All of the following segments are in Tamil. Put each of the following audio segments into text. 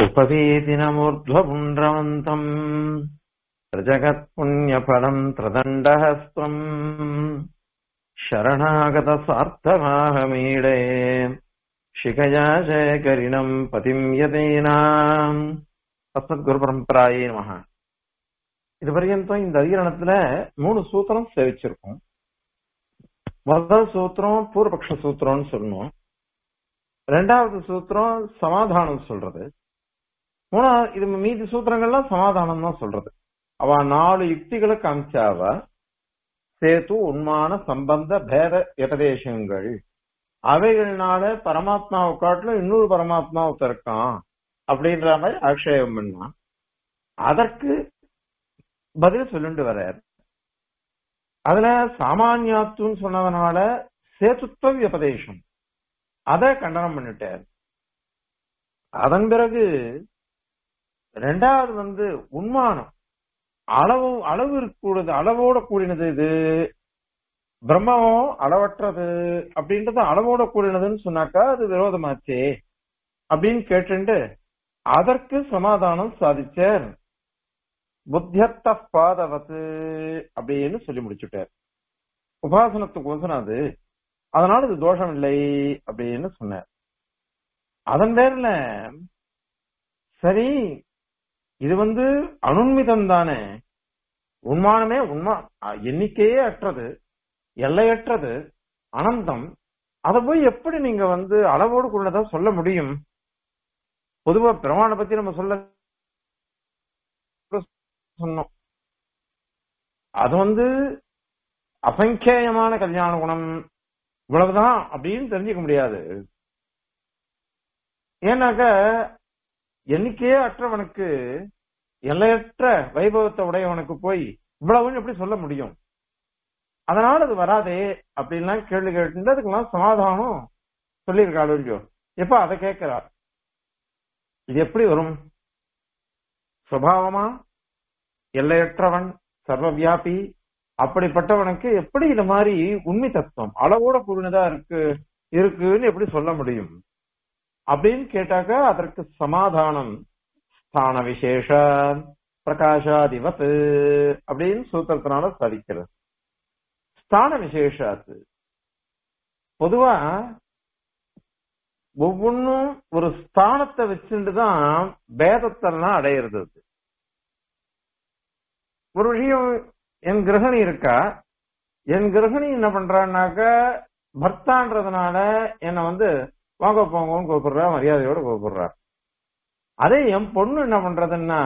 उपवीतिनमूर्ध्वपुण्ड्रवन्तम् प्रजगत्पुण्यफलम् त्रिदण्डहस्त्वम् शरणागतसार्थमाहमीडे शिखया शेखरिणम् பதிம் யதீனாம் அஸ்மத் குரு பரம்பராயே நமஹ இது பர்யந்தம் இந்த அதிகரணத்துல மூணு சூத்திரம் சேவிச்சிருக்கோம் முதல் சூத்திரம் பூர்வபக்ஷ சூத்திரம்னு சொல்லணும் ரெண்டாவது சூத்திரம் சமாதானம் சொல்றது மூணாவது இது மீதி சூத்திரங்கள்லாம் சமாதானம் தான் சொல்றது அவ நாலு யுக்திகளை காமிச்சாவ சேத்து உண்மான சம்பந்த பேத உபதேசங்கள் அவைகள்னால பரமாத்மாவை காட்டிலும் இன்னொரு பரமாத்மா இருக்கான் அப்படின்ற மாதிரி ஆக்ஷேபம் பண்ணா அதற்கு பதில் சொல்லிட்டு வர்றார் அதுல சாமானியாத்துன்னு சொன்னதுனால சேத்துத்துவ வியபதேசம் அத கண்டனம் பண்ணிட்டார் அதன் பிறகு ரெண்டாவது வந்து உண்மானம் அளவு அளவு இருக்கக்கூடாது அளவோட கூடினது இது பிரம்மமும் அளவற்றது அப்படின்றது அளவோட கூடினதுன்னு சொன்னாக்கா அது விரோதமாச்சே அப்படின்னு கேட்டுண்டு அதற்கு சமாதானம் சாதிச்சார் புத்தியத்த பாதவத்து அப்படின்னு சொல்லி முடிச்சுட்டார் உபாசனத்துக்கோசனம் அது அதனால இது தோஷம் இல்லை அப்படின்னு சொன்னார் அதன் பேர்ல சரி இது வந்து அனுன்மிதம் தானே உண்மானமே உண்மா எண்ணிக்கையே அற்றது எல்லையற்றது அனந்தம் அதை போய் எப்படி நீங்க வந்து அளவோடு கொண்டதா சொல்ல முடியும் பொதுவா பிரமாண பத்தி நம்ம சொல்ல சொன்னோம் அது வந்து அசங்கேயமான கல்யாண குணம் இவ்வளவுதான் அப்படின்னு தெரிஞ்சுக்க முடியாது ஏன்னாக்க எண்ணிக்கையே அற்றவனுக்கு எல்லையற்ற வைபவத்தை உடையவனுக்கு போய் இவ்வளவுன்னு எப்படி சொல்ல முடியும் அதனால அது வராதே அப்படின்லாம் கேள்வி கேட்டு அதுக்கெல்லாம் சமாதானம் சொல்லியிருக்காள் இல்லையோ எப்ப அதை கேட்கிறார் இது எப்படி வரும் சுவாவமா எல்லையற்றவன் சர்வவியாபி அப்படிப்பட்டவனுக்கு எப்படி இந்த மாதிரி உண்மை தத்துவம் அளவோட கூடினதா இருக்கு இருக்குன்னு எப்படி சொல்ல முடியும் அப்படின்னு கேட்டாக்க அதற்கு சமாதானம் ஸ்தான விசேஷ பிரகாஷாதிபத் அப்படின்னு சூத்திரத்தினால சாதிக்கிறது ஸ்தான விசேஷாத்து பொதுவா ஒவ்வொன்னும் ஒரு ஸ்தானத்தை வச்சுட்டு தான் பேதத்தெல்லாம் அடையிறது ஒரு விஷயம் என் கிரகணி இருக்கா என் கிரகணி என்ன பண்றான்னாக்க பர்த்தான்றதுனால என்ன வந்து வாங்க போங்கன்னு கூப்பிடுறா மரியாதையோட கூப்பிடுறா அதே என் பொண்ணு என்ன பண்றதுன்னா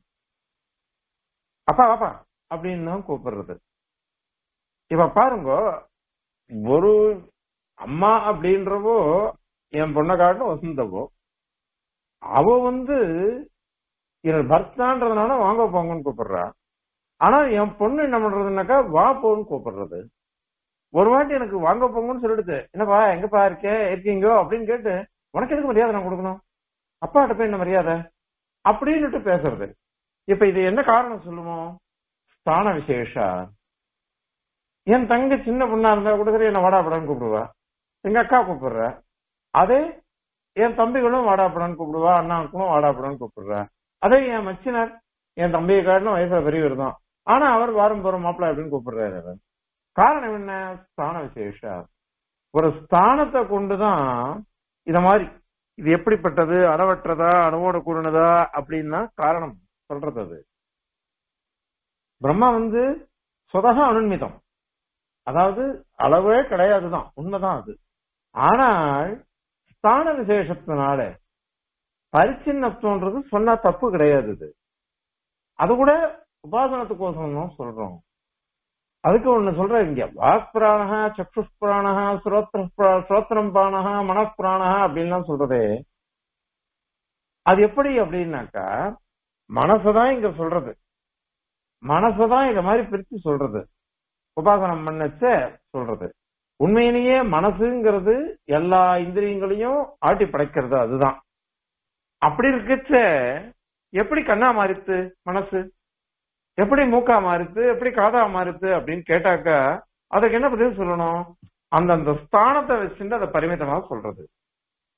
அப்பா அப்பா அப்படின்னு தான் கூப்பிடுறது இப்ப பாருங்க ஒரு அம்மா அப்படின்றவோ என் பொண்ணை காட்டும் வசந்தவோ அவ வந்து என் பர்த்தான்றதுனால வாங்க போங்கன்னு கூப்பிடுறா ஆனா என் பொண்ணு என்ன பண்றதுனாக்கா வா போன்னு கூப்பிடுறது ஒரு வாட்டி எனக்கு வாங்க போங்கன்னு சொல்லிடுது என்னப்பா எங்கப்பா இருக்கே இருக்கீங்கோ அப்படின்னு கேட்டு உனக்கு எதுக்கு மரியாதை நான் கொடுக்கணும் அப்பாட்ட போய் என்ன மரியாதை அப்படின்னுட்டு பேசுறது இப்ப இது என்ன காரணம் சொல்லுவோம் ஸ்தான விசேஷா என் தங்க சின்ன பொண்ணா இருந்தா கூட என்ன வாடாப்படான்னு கூப்பிடுவா எங்க அக்கா கூப்பிடுற அதே என் தம்பிகளும் வாடாப்படான்னு கூப்பிடுவா அண்ணாவுக்கும் வாடாப்படான்னு கூப்பிடுறா அதே என் மச்சினர் என் தம்பியை காட்டிலும் வயசுல பெரியவர் தான் ஆனா அவர் வாரம் போற மாப்பிள்ள அப்படின்னு கூப்பிடுறாரு காரணம் என்ன ஸ்தான விசேஷ ஒரு ஸ்தானத்தை கொண்டுதான் இத மாதிரி இது எப்படிப்பட்டது அளவற்றதா அளவோட கூடினதா அப்படின்னா காரணம் சொல்றது அது பிரம்மா வந்து சொதக அனுன்மிதம் அதாவது அளவே கிடையாதுதான் உண்மைதான் அது ஆனால் ஸ்தான விசேஷத்தினால பரிச்சின்னத்துவன்றது சொன்னா தப்பு கிடையாது இது அது கூட உபாசனத்துக்கோசரம் தான் சொல்றோம் அதுக்கு ஒண்ணு சொல்ற இங்க வாக் பிராணஹா சக்ஷுஷ் பிராணஹா ஸ்ரோத்திரம் பிராணஹா மனப்பிராணஹா அப்படின்லாம் சொல்றதே அது எப்படி அப்படின்னாக்கா மனசதான் இங்க சொல்றது மனசதான் இத மாதிரி பிரிச்சு சொல்றது உபாசனம் பண்ணச்ச சொல்றது உண்மையிலேயே மனசுங்கிறது எல்லா இந்திரியங்களையும் ஆட்டி படைக்கிறது அதுதான் அப்படி இருக்கச்ச எப்படி கண்ணா மாறித்து மனசு எப்படி மூக்கா மாறுத்து எப்படி காதா மாறுத்து அப்படின்னு கேட்டாக்கா அதுக்கு என்ன பதில் சொல்லணும் அந்தந்த ஸ்தானத்தை வச்சுட்டு அதை பரிமிதமாக சொல்றது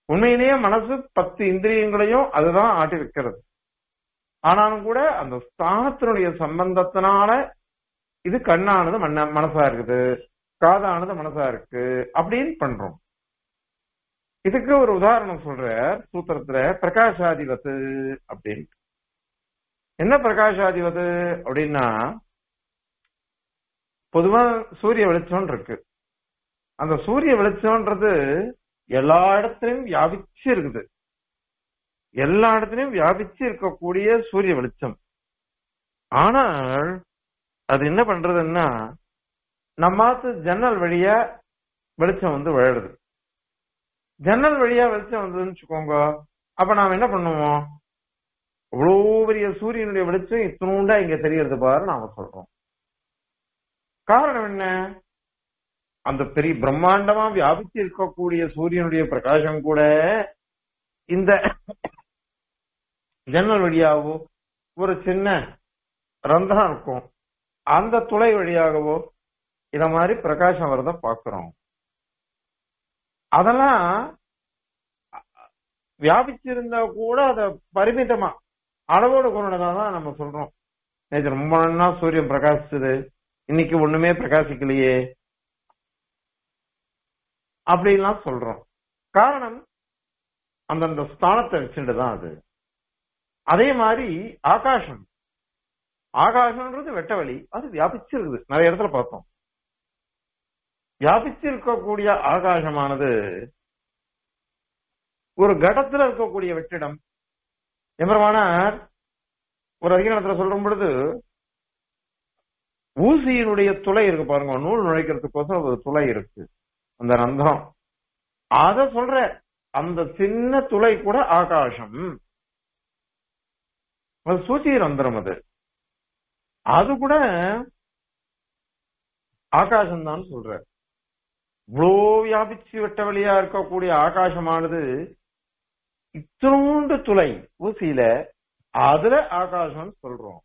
உண்மையிலேயே மனசு பத்து இந்திரியங்களையும் அதுதான் ஆட்டி வைக்கிறது ஆனாலும் கூட அந்த ஸ்தானத்தினுடைய சம்பந்தத்தினால இது கண்ணானது மண்ண மனசா இருக்குது காதானது மனசா இருக்கு அப்படின்னு பண்றோம் இதுக்கு ஒரு உதாரணம் சொல்ற சூத்திரத்துல பிரகாஷாதிபத்து அப்படின்னு என்ன பிரகாஷாதிபத்து அப்படின்னா பொதுவா சூரிய வெளிச்சம் இருக்கு அந்த சூரிய வெளிச்சம்ன்றது எல்லா இடத்துலயும் வியாபிச்சு இருக்குது எல்லா இடத்துலயும் வியாபிச்சு இருக்கக்கூடிய சூரிய வெளிச்சம் ஆனால் அது என்ன பண்றதுன்னா நம்மாத்து ஜன்னல் வழியா வெளிச்சம் வந்து விழுது ஜன்னல் வழியா வெளிச்சம் வந்ததுன்னு வச்சுக்கோங்க அப்ப நாம என்ன பண்ணுவோம் இவ்வளோ பெரிய சூரியனுடைய வெளிச்சம் இத்தினூண்டா இங்க தெரியறது பாரு நாம சொல்றோம் காரணம் என்ன அந்த பெரிய பிரம்மாண்டமா வியாபிச்சு இருக்கக்கூடிய சூரியனுடைய பிரகாசம் கூட இந்த ஜன்னல் வழியாவோ ஒரு சின்ன ரந்தனம் இருக்கும் அந்த துளை வழியாகவோ இத மாதிரி பிரகாசம் வரத பாக்குறோம் அதெல்லாம் வியாபிச்சிருந்தா கூட அத பரிமிதமா அளவோட கொண்டதான் நம்ம சொல்றோம் நேற்று ரொம்ப நாளா சூரியன் பிரகாசிச்சது இன்னைக்கு ஒண்ணுமே பிரகாசிக்கலையே அப்படின்லாம் சொல்றோம் காரணம் அந்தந்த ஸ்தானத்தை வச்சுட்டு தான் அது அதே மாதிரி ஆகாசம் ஆகாசம்ன்றது வெட்ட வழி அது வியாபிச்சிருக்குது நிறைய இடத்துல பார்த்தோம் வியாபிச்சிருக்கக்கூடிய ஆகாசமானது ஒரு கடத்துல இருக்கக்கூடிய வெற்றிடம் எம்பரமானார் ஒரு அதிகாரத்துல சொல்லும் பொழுது ஊசியினுடைய துளை இருக்கு பாருங்க நூல் நுழைக்கிறதுக்கோசம் ஒரு துளை இருக்கு அந்த ரந்தம் அத சொல்ற அந்த சின்ன துளை கூட ஆகாசம் அது சூச்சி ரந்திரம் அது அது கூட ஆகாசம் தான் சொல்ற இவ்வளோ வியாபிச்சு வெட்ட வழியா இருக்கக்கூடிய ஆகாசமானது இத்தினூண்டு துளை ஊசியில அதுல ஆகாசம் சொல்றோம்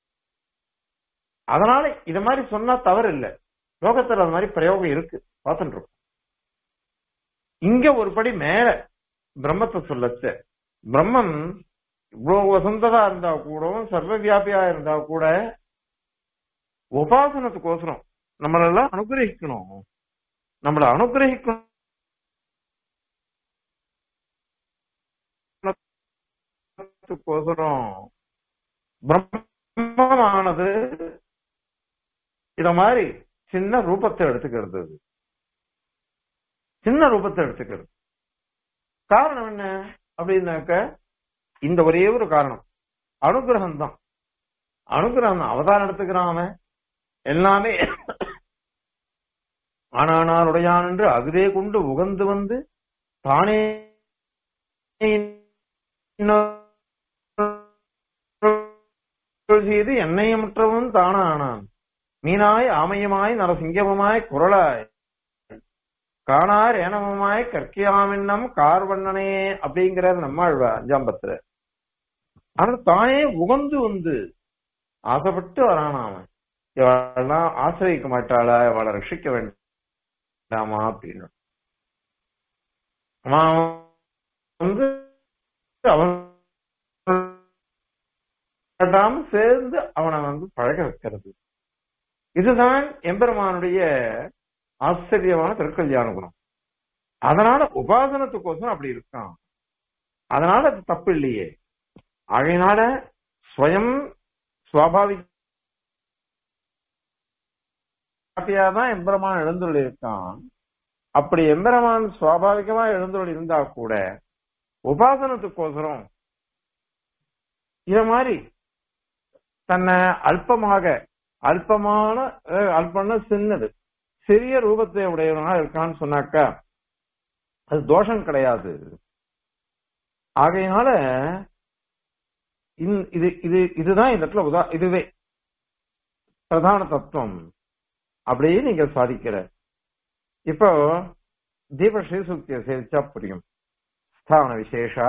அதனால இத மாதிரி சொன்னா தவறு இல்ல லோகத்துல அது மாதிரி பிரயோகம் இருக்கு பார்த்துட்டு இருக்கோம் இங்க ஒரு படி மேல பிரம்மத்தை சொல்லச்ச பிரம்மன் இவ்வளவு வசந்ததா இருந்தா கூட சர்வ வியாபியா இருந்தா கூட உபாசனத்துக்கோசரம் நம்மளெல்லாம் அனுகிரகிக்கணும் நம்மள அனுகிரகிக்கணும் கோசரம் பிரம்மமானது இத மாதிரி சின்ன ரூபத்தை எடுத்துக்கிறது அது. சின்ன ரூபத்தை எடுத்துக்கிறது காரணம் என்ன அப்படின்னாக்க இந்த ஒரே ஒரு காரணம் அனுகிரகம் தான் அனுகிரகம் தான். அவதாரம் எடுத்துக்கிறான் அவன் எல்லாமே ஆனானாருடையான் என்று அகுதே கொண்டு உகந்து வந்து தானே செய்து எண்ணெயமற்றவன் தானானான் மீனாய் ஆமயமாய் நரசிங்கமாய் குரலாய் காணார் ஏனமமாய் கற்கியாமின்னம் கார்வண்ணனே அப்படிங்கிறார் நம்மாழ்வா அஞ்சாம் பத்துல ஆனா தானே உகந்து வந்து ஆசைப்பட்டு வரானா அவன் இவெல்லாம் ஆசிரியக்க மாட்டாளா இவளை ரட்சிக்க வேண்டாமா அப்படின்னு அவன் வந்து அவன் வேண்டாம சேர்ந்து அவனை வந்து பழக வைக்கிறது இதுதான் எம்பெருமானுடைய ஆச்சரியமான திருக்கல்யாண குணம் அதனால உபாசனத்துக்கோசரம் அப்படி இருக்கான் அதனால அது தப்பு இல்லையே ஆகையினால ஸ்வயம் சுவாபாவிக தான் எம்பெருமான் எழுந்துள்ள இருக்கான் அப்படி எம்பெருமான் சுவாபாவிகமா எழுந்துள்ள இருந்தா கூட உபாசனத்துக்கோசரம் இத மாதிரி தன்னை அல்பமாக அல்பமான அஹ், அல்பம்னா சின்னது சிறிய ரூபத்தை உடையவனா இருக்கான்னு சொன்னாக்கா அது தோஷம் கிடையாது ஆகையினால இந்த- இது இது இதுதான் இந்த இடத்துல உதா இதுவே பிரதான தத்துவம் அப்படியே நீங்க சாதிக்கிற இப்போ தீப ஸ்ரீசுக்தியை சேவிச்சா புரியும் ஸ்தான விசேஷா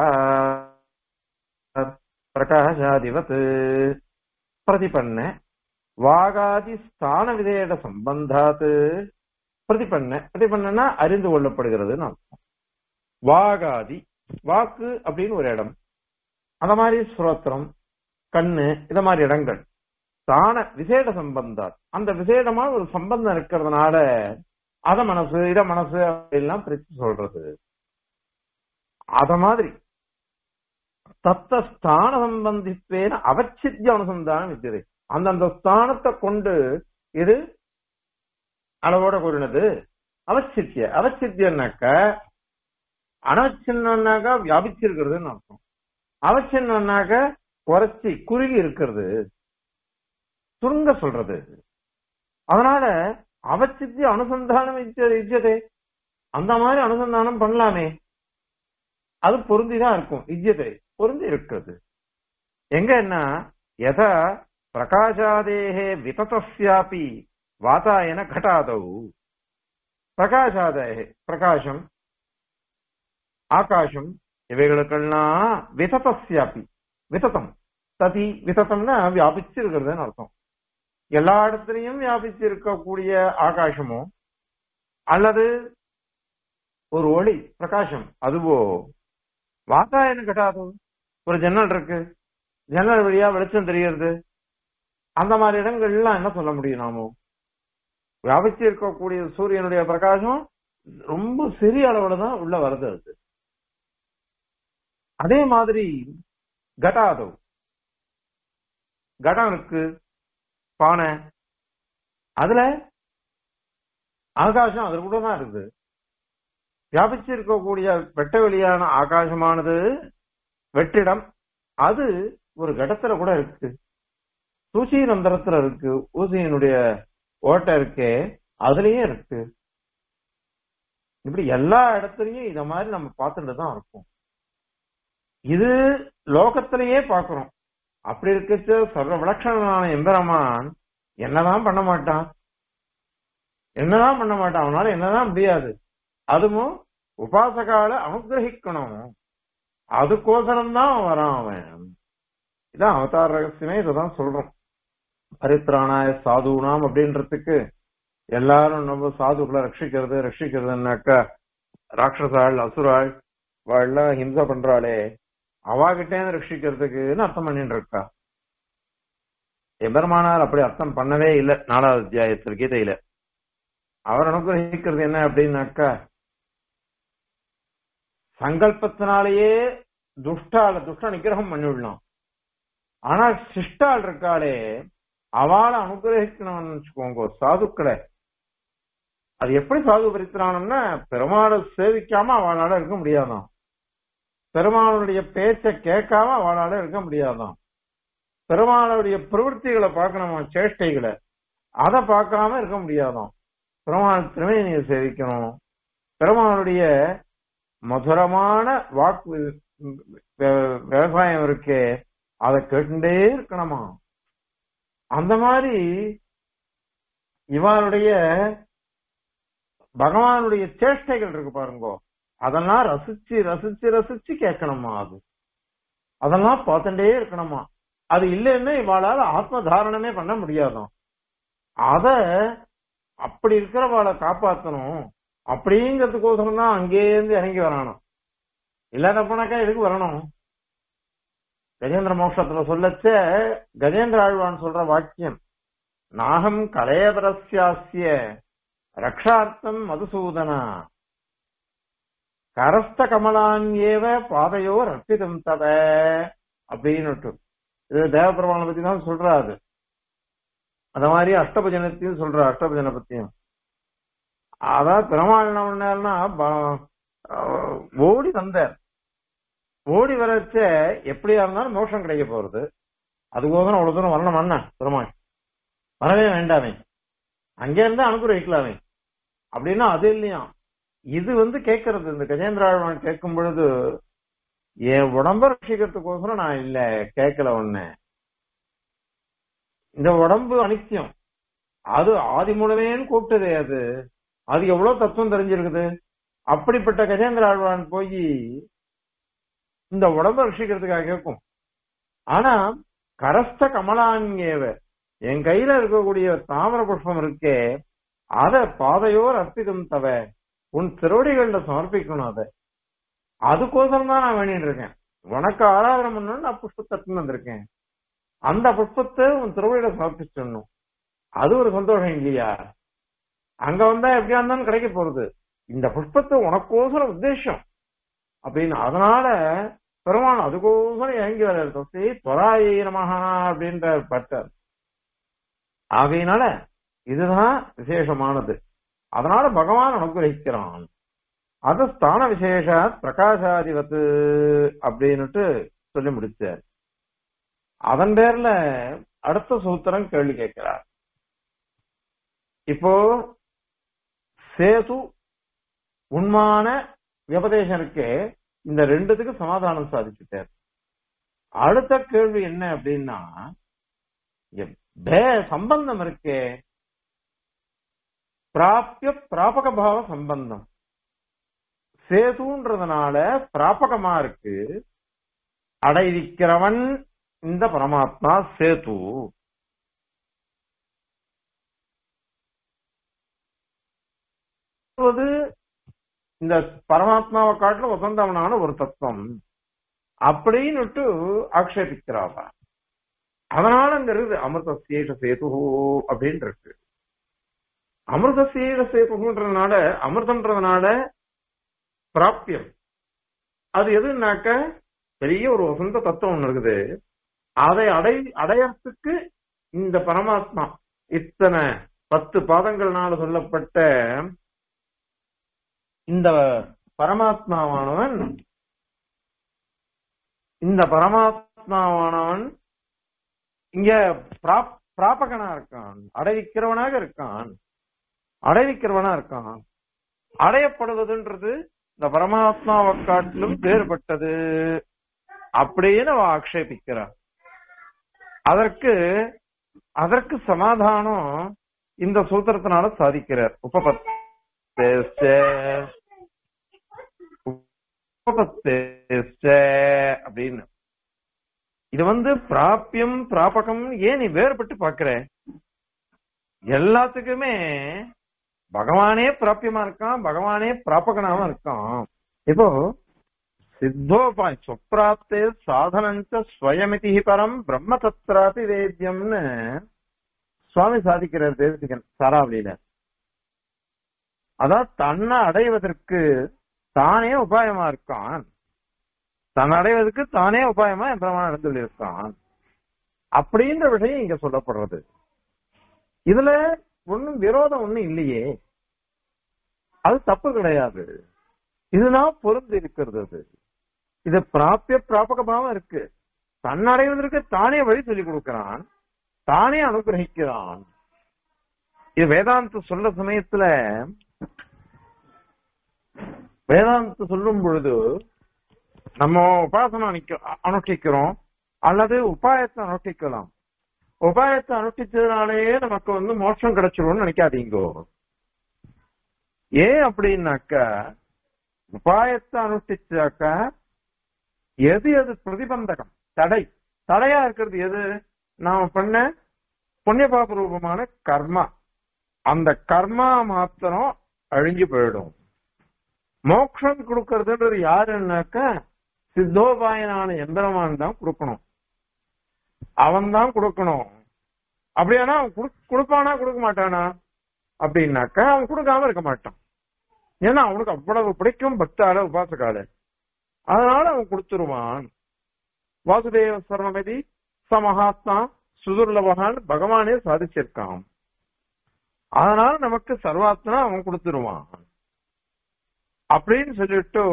பிரகாஷாதிவத் பிரதிபன்ன வாகாதி ஸ்தான விதேட சம்பந்தாத் பிரதிபன்ன பிரதிபன்னா அறிந்து கொள்ளப்படுகிறதுன்னு அர்த்தம் வாகாதி வாக்கு அப்படின்னு ஒரு இடம் அந்த மாதிரி சுரோத்திரம் கண்ணு இந்த மாதிரி இடங்கள் தான விசேட சம்பந்தம் அந்த விசேடமா ஒரு சம்பந்தம் இருக்கிறதுனால அத மனசு இத மனசு அப்படின்லாம் பிரிச்சு சொல்றது அத மாதிரி தத்த ஸ்தான சம்பந்திப்பேன அவச்சித்ய அனுசந்தானம் வித்தியதை அந்தந்த ஸ்தானத்தை கொண்டு இது அளவோட கூறினது அவச்சித்ய அவச்சித்யன்னாக்க அனவச்சின்னாக்கா வியாபிச்சிருக்கிறதுன்னு அர்த்தம் அவச்சின்னாக்க குறைச்சி குறுகி இருக்கிறது சுருங்க சொல்றது அதனால அவச்சித்திய அனுசந்தானம் இஜ்ஜதே அந்த மாதிரி அனுசந்தானம் பண்ணலாமே அது பொருந்திதான் இருக்கும் இஜ்ஜதை பொருந்தி இருக்கிறது எங்க என்ன எத பிரகாஷாதேகே விததஸ்யாபி வாதாயன கட்டாதவு பிரகாஷாதேகே பிரகாசம் ஆகாசம் இவைகளுக்கெல்லாம் விததஸ்யாபி விததம் ததி விதத்தம்னா வியாபிச்சு இருக்கிறதுன்னு அர்த்தம் எல்லா இடத்துலயும் வியாபிச்சு இருக்கக்கூடிய ஆகாசமோ அல்லது ஒரு ஒளி பிரகாசம் அதுவோ வாத்தாயன கட்டாதோ ஒரு ஜன்னல் இருக்கு ஜன்னல் வழியா வெளிச்சம் தெரியறது அந்த மாதிரி இடங்கள்லாம் என்ன சொல்ல முடியும் நாமோ வியாபிச்சு இருக்கக்கூடிய சூரியனுடைய பிரகாசம் ரொம்ப சிறிய அளவுல தான் உள்ள வருது அது அதே மாதிரி கட்டாதோ கடம் இருக்கு பானை அதுல ஆகாசம் அது கூட தான் இருக்குது வியாபிச்சு இருக்கக்கூடிய வெட்ட வெளியான ஆகாசமானது வெற்றிடம் அது ஒரு கடத்துல கூட இருக்கு சூசி ரந்திரத்துல இருக்கு ஊசியினுடைய ஓட்டை இருக்கே அதுலயும் இருக்கு இப்படி எல்லா இடத்துலயும் இத மாதிரி நம்ம பார்த்துட்டு தான் இருக்கோம் இது லோகத்திலேயே பாக்குறோம் அப்படி இருக்கிற சர்வ விலட்சணமான எம்பெருமான் என்னதான் பண்ண மாட்டான் என்னதான் பண்ண மாட்டான் அவனால என்னதான் முடியாது அதுவும் உபாசகால அனுகிரகிக்கணும் அதுக்கோசரம் தான் வரான் அவன் இதான் அவதார ரகசியமே இதான் சொல்றோம் பரித்ராணாய சாதுனாம் அப்படின்றதுக்கு எல்லாரும் நம்ம சாதுக்களை ரட்சிக்கிறது ரட்சிக்கிறதுனாக்கா ராட்சசாள் அசுராள் வாழலாம் ஹிம்சை பண்றாளே அவாகிட்டே ரட்சிக்கிறதுக்குன்னு அர்த்தம் பண்ணிட்டு இருக்கா எபெருமானார் அப்படி அர்த்தம் பண்ணவே இல்லை நாலாவது அத்தியாயத்தில் கீதையில அவர் அனுகிரகிக்கிறது என்ன அப்படின்னாக்கா சங்கல்பத்தினாலேயே துஷ்டால துஷ்ட நிகிரகம் பண்ணிவிடலாம் ஆனா சிஷ்டால் இருக்காளே அவளை அனுகிரகிக்கணும்னு வச்சுக்கோங்க சாதுக்களை அது எப்படி சாது பரித்திரானம்னா பெருமாளை சேவிக்காம அவளால இருக்க முடியாதான் பெருமாளுடைய பேச்ச கேட்காம அவளால இருக்க முடியாதான் பெருமாளுடைய பிரவൃத்திகளை பார்க்கணுமா சேஷ்டைகளை அதை பார்க்காம இருக்க முடியாதாம் பெருமாள் திருமணியை சேவிக்கணும் பெருமாளுடைய மதுரமான வாக்கு விவசாயம் இருக்கே அதை கேட்டுட்டே இருக்கணுமா அந்த மாதிரி இவனுடைய பகவானுடைய சேஷ்டைகள் இருக்கு பாருங்கோ அதெல்லாம் ரசிச்சு ரசிச்சு ரசிச்சு கேட்கணுமா அது அதெல்லாம் பார்த்துட்டே இருக்கணுமா அது இல்லைன்னா இவாளால ஆத்ம தாரணமே பண்ண முடியாதாம் அத அப்படி இருக்கிறவாளை காப்பாத்தணும் அப்படிங்கிறதுக்கோசரம் தான் அங்கேருந்து இறங்கி வரணும் இல்லாத போனாக்கா எதுக்கு வரணும் கஜேந்திர மோட்சத்துல சொல்லச்ச கஜேந்திர ஆழ்வான் சொல்ற வாக்கியம் நாகம் கலையபரஸ்யாசிய ரக்ஷார்த்தம் மதுசூதனா கரஸ்த கமலான்யேவ பாதையோ ரப்பிதம் தவ அப்படின்னு இது தேவபெருமானை பத்தி தான் சொல்றாரு அத மாதிரி அஷ்டபஜனத்தையும் சொல்ற அஷ்டபஜனை பத்தியும் அதான் பெருமாள் என்ன பண்ணாருன்னா ஓடி வந்தார் ஓடி வரச்ச எப்படியா இருந்தாலும் மோஷம் கிடைக்க போறது அதுக்கோசரம் அவ்வளவு தூரம் வரணும் அண்ணா பெருமாள் வரவே வேண்டாமே அங்கே இருந்து அனுகிரகிக்கலாமே அப்படின்னா அது இல்லையா இது வந்து கேட்கறது இந்த கஜேந்திர ஆழ்வான் கேட்கும் பொழுது என் உடம்ப ரட்சிக்கிறதுக்கோசரம் நான் இல்ல கேட்கல ஒண்ணு இந்த உடம்பு அனித்தியம் அது ஆதி மூலமேன்னு கூப்பிட்டதே அது அது எவ்வளவு தத்துவம் தெரிஞ்சிருக்குது அப்படிப்பட்ட கஜேந்திர ஆழ்வான் போய் இந்த உடம்ப ரட்சிக்கிறதுக்காக கேட்கும் ஆனா கரஸ்த கமலாங்கேவ என் கையில இருக்கக்கூடிய தாமர புஷ்பம் இருக்கே அத பாதையோர் அர்ப்பிதம் தவ உன் திருவடிகள்ல சமர்ப்பிக்கணும் அத அதுக்கோசரம் தான் நான் வேண்டிட்டு இருக்கேன் உனக்கு ஆராதனை பண்ணணும்னு நான் புஷ்பத்தை வந்திருக்கேன் அந்த புஷ்பத்தை உன் திருவள்ளியில சமர்ப்பிச்சிடணும் அது ஒரு சந்தோஷம் இல்லையா அங்க வந்தா எப்படியா இருந்தாலும் கிடைக்க போறது இந்த புஷ்பத்தை உனக்கோசரம் உத்தேசம் அப்படின்னு அதனால பெருமான் அதுக்கோசரம் இறங்கி வர தொசி தொராயி நமஹா அப்படின்ற பட்டார் ஆகையினால இதுதான் விசேஷமானது அதனால பகவான் அனுகிரகிக்கிறான் அது ஸ்தான விசேஷ பிரகாசாதிபத்து அப்படின்னுட்டு சொல்லி முடிச்சார் அதன் பேர்ல அடுத்த சூத்திரம் கேள்வி கேட்கிறார் இப்போ சேது உண்மான விபதேசம் இருக்கே இந்த ரெண்டுத்துக்கு சமாதானம் சாதிச்சுட்டார் அடுத்த கேள்வி என்ன அப்படின்னா பே- சம்பந்தம் இருக்கே பிராபிய பிராபக பாவ சம்பந்தம் சேதுன்றதுனால பிராபகமா இருக்கு அடைவிக்கிறவன் இந்த பரமாத்மா சேது அது இந்த பரமாத்மாவை காட்டிலும் வசந்தவனான ஒரு தத்துவம் அப்படின்னுட்டு ஆக்ஷேபிக்கிறாவ அதனால அங்க இருக்குது அமிர்த சேஷ சேது அப்படின்னு இருக்கு அமிர்த சேஷ சேதுன்றதுனால அமிர்தம்ன்றதுனால பிராப்தியம் அது எதுனாக்க பெரிய ஒரு வசந்த தத்துவம் ஒண்ணு இருக்குது அதை அடை அடையறதுக்கு இந்த பரமாத்மா இத்தனை பத்து பாதங்கள்னால சொல்லப்பட்ட இந்த பரமாத்மாவானவன் இந்த பரமாத்மாவானவன் இங்க பிராப்- பிராபகனா இருக்கான் அடைவிக்கிறவனாக இருக்கான் அடைவிக்கிறவனா இருக்கான் அடையப்படுவதுன்றது இந்த பரமாத்மாவை காட்டிலும் வேறுபட்டது அப்படின்னு அவ ஆக்ஷேபிக்கிறார் அதற்கு அதற்கு சமாதானம் இந்த சூத்திரத்தினால சாதிக்கிறார் உபபத்தேஸ்ட உபபத்தேஸ்ட அப்படின்னு இது வந்து பிராபியம் பிராபகம் ஏன் நீ வேறுபட்டு பாக்குற எல்லாத்துக்குமே பகவானே பிராபியமா இருக்கான் பகவானே பிராபகனாவும் இருக்கான் இப்போ சித்தோபாய் சொப்ராப்தே சாதனஞ்ச ஸ்வயமிதி பரம் பிரம்ம தத்ராபி வேத்தியம்னு சுவாமி சாதிக்கிறார் தேவசிகன் சாராவளியில அதான் தன்னை அடைவதற்கு தானே உபாயமா இருக்கான் தன் அடைவதற்கு தானே உபாயமா எந்திரமா நடந்து இருக்கான் அப்படின்ற விஷயம் இங்க சொல்லப்படுறது இதுல ஒண்ணும் விரோதம் ஒண்ணும் இல்லையே அது தப்பு கிடையாது இதுதான் பொருந்து இருக்கிறது அது இது பிராபிய பிராபகமாவும் இருக்கு தன்னடைவதற்கு தானே வழி சொல்லிக் கொடுக்கிறான் தானே அனுகிரகிக்கிறான் இது வேதாந்த சொல்ற சமயத்துல வேதாந்த சொல்லும் பொழுது நம்ம உபாசனம் அனுக்க- அனுஷ்டிக்கிறோம் அல்லது உபாயத்தை அனுஷ்டிக்கலாம் உபாயத்தை அனுஷ்டிச்சதுனாலேயே நமக்கு வந்து மோட்சம் கிடைச்சிரும்னு நினைக்காதீங்கோ ஏன் அப்படின்னாக்கா உபாயத்தை அனுஷ்டிச்சாக்கா எது எது பிரதிபந்தகம் தடை தடையா இருக்கிறது எது நாம பண்ண புண்ணிய பாப ரூபமான கர்மா அந்த கர்மா மாத்திரம் அழிஞ்சு போயிடும் மோட்சம் கொடுக்கறதுன்றது யாருன்னாக்கா சித்தோபாயனான எந்திரமான் தான் கொடுக்கணும் அவன் தான் கொடுக்கணும் அப்படியானா அவன் குடுக்- கொடுப்பானா கொடுக்க மாட்டானா அப்படின்னாக்கா அவன் கொடுக்காம இருக்க மாட்டான் ஏன்னா அவனுக்கு அவ்வளவு பிடிக்கும் பக்தால உபாசகால அதனால அவன் கொடுத்துருவான் வாசுதேவ சரணமதி ச மகாத்மா சுதுர்லபகான் பகவானே சாதிச்சிருக்கான் அதனால நமக்கு சர்வாத்மா அவன் கொடுத்துருவான் அப்படின்னு சொல்லிட்டு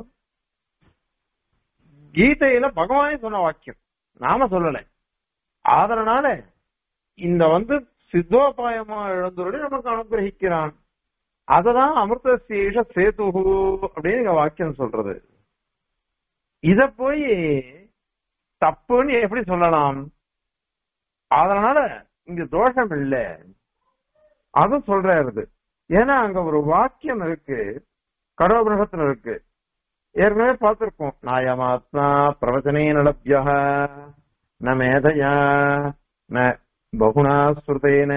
கீதையில பகவானே சொன்ன வாக்கியம் நாம சொல்லல அதனால இந்த வந்து சித்தோபாயமா இழந்தவர்கள் நமக்கு அனுகிரகிக்கிறான் அததான் அமிர்த சேஷ சேதுஹு அப்படின்னு இங்க வாக்கியம் சொல்றது இத போய் தப்புன்னு எப்படி சொல்லலாம் அதனால இங்க தோஷம் இல்ல அது சொல்றாரு ஏன்னா அங்க ஒரு வாக்கியம் இருக்கு கடோபிரகத்துல இருக்கு ஏற்கனவே பார்த்திருக்கோம் நாயமாத்மா பிரவச்சனே நலபியா ந மேதையா ந பகுனா ஸ்ருதேன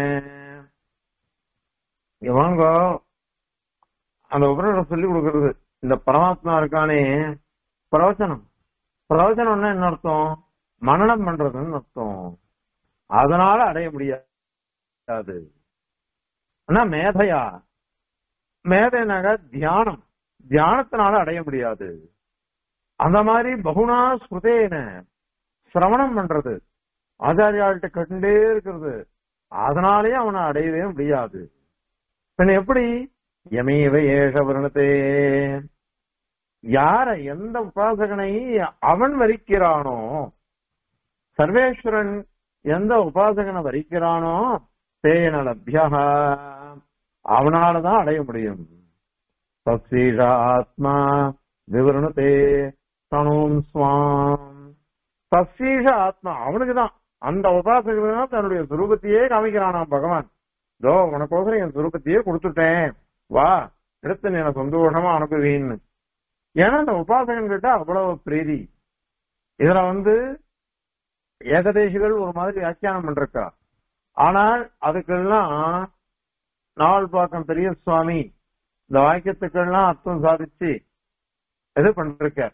இங்க வாங்க அந்த உபநிடம் சொல்லி கொடுக்கறது இந்த பரமாத்மா இருக்கானே பிரவச்சனம் பிரவச்சனம்னா என்ன அர்த்தம் மனனம் பண்றதுன்னு அர்த்தம் அதனால அடைய முடியாது ஆனா மேதையா மேதைனாக தியானம் தியானத்தினால அடைய முடியாது அந்த மாதிரி பகுனா ஸ்ருதேன சிரவணம் பண்றது ஆச்சாரியாள்கிட்ட கட்டுண்டே இருக்கிறது அதனாலேயே அவனை அடையவே முடியாது பின்ன எப்படி யமேவ ஏஷ வருணத்தே யார எந்த உபாசகனை அவன் வரிக்கிறானோ சர்வேஸ்வரன் எந்த உபாசகனை வரிக்கிறானோ தேன லப்யா அவனாலதான் அடைய முடியும் சசீஷ ஆத்மா விவரணத்தே தனும் ஸ்வாம் சசீஷ ஆத்மா அவனுக்குதான் அந்த உபாசகர் தான் தன்னுடைய சுரூபத்தையே காமிக்கிறானாம் பகவான் இதோ உனக்கோசரம் என் சுரூபத்தையே கொடுத்துட்டேன் வா எடுத்து நீ எனக்கு சந்தோஷமா அனுப்புவீன்னு ஏன்னா அந்த உபாசகன் கிட்ட அவ்வளவு பிரீதி இதுல வந்து ஏகதேசிகள் ஒரு மாதிரி வியாக்கியானம் பண்றக்கா ஆனால் அதுக்கெல்லாம் நாவல் பாக்கம் பெரிய சுவாமி இந்த வாக்கியத்துக்கெல்லாம் அர்த்தம் சாதிச்சு இது பண்றார்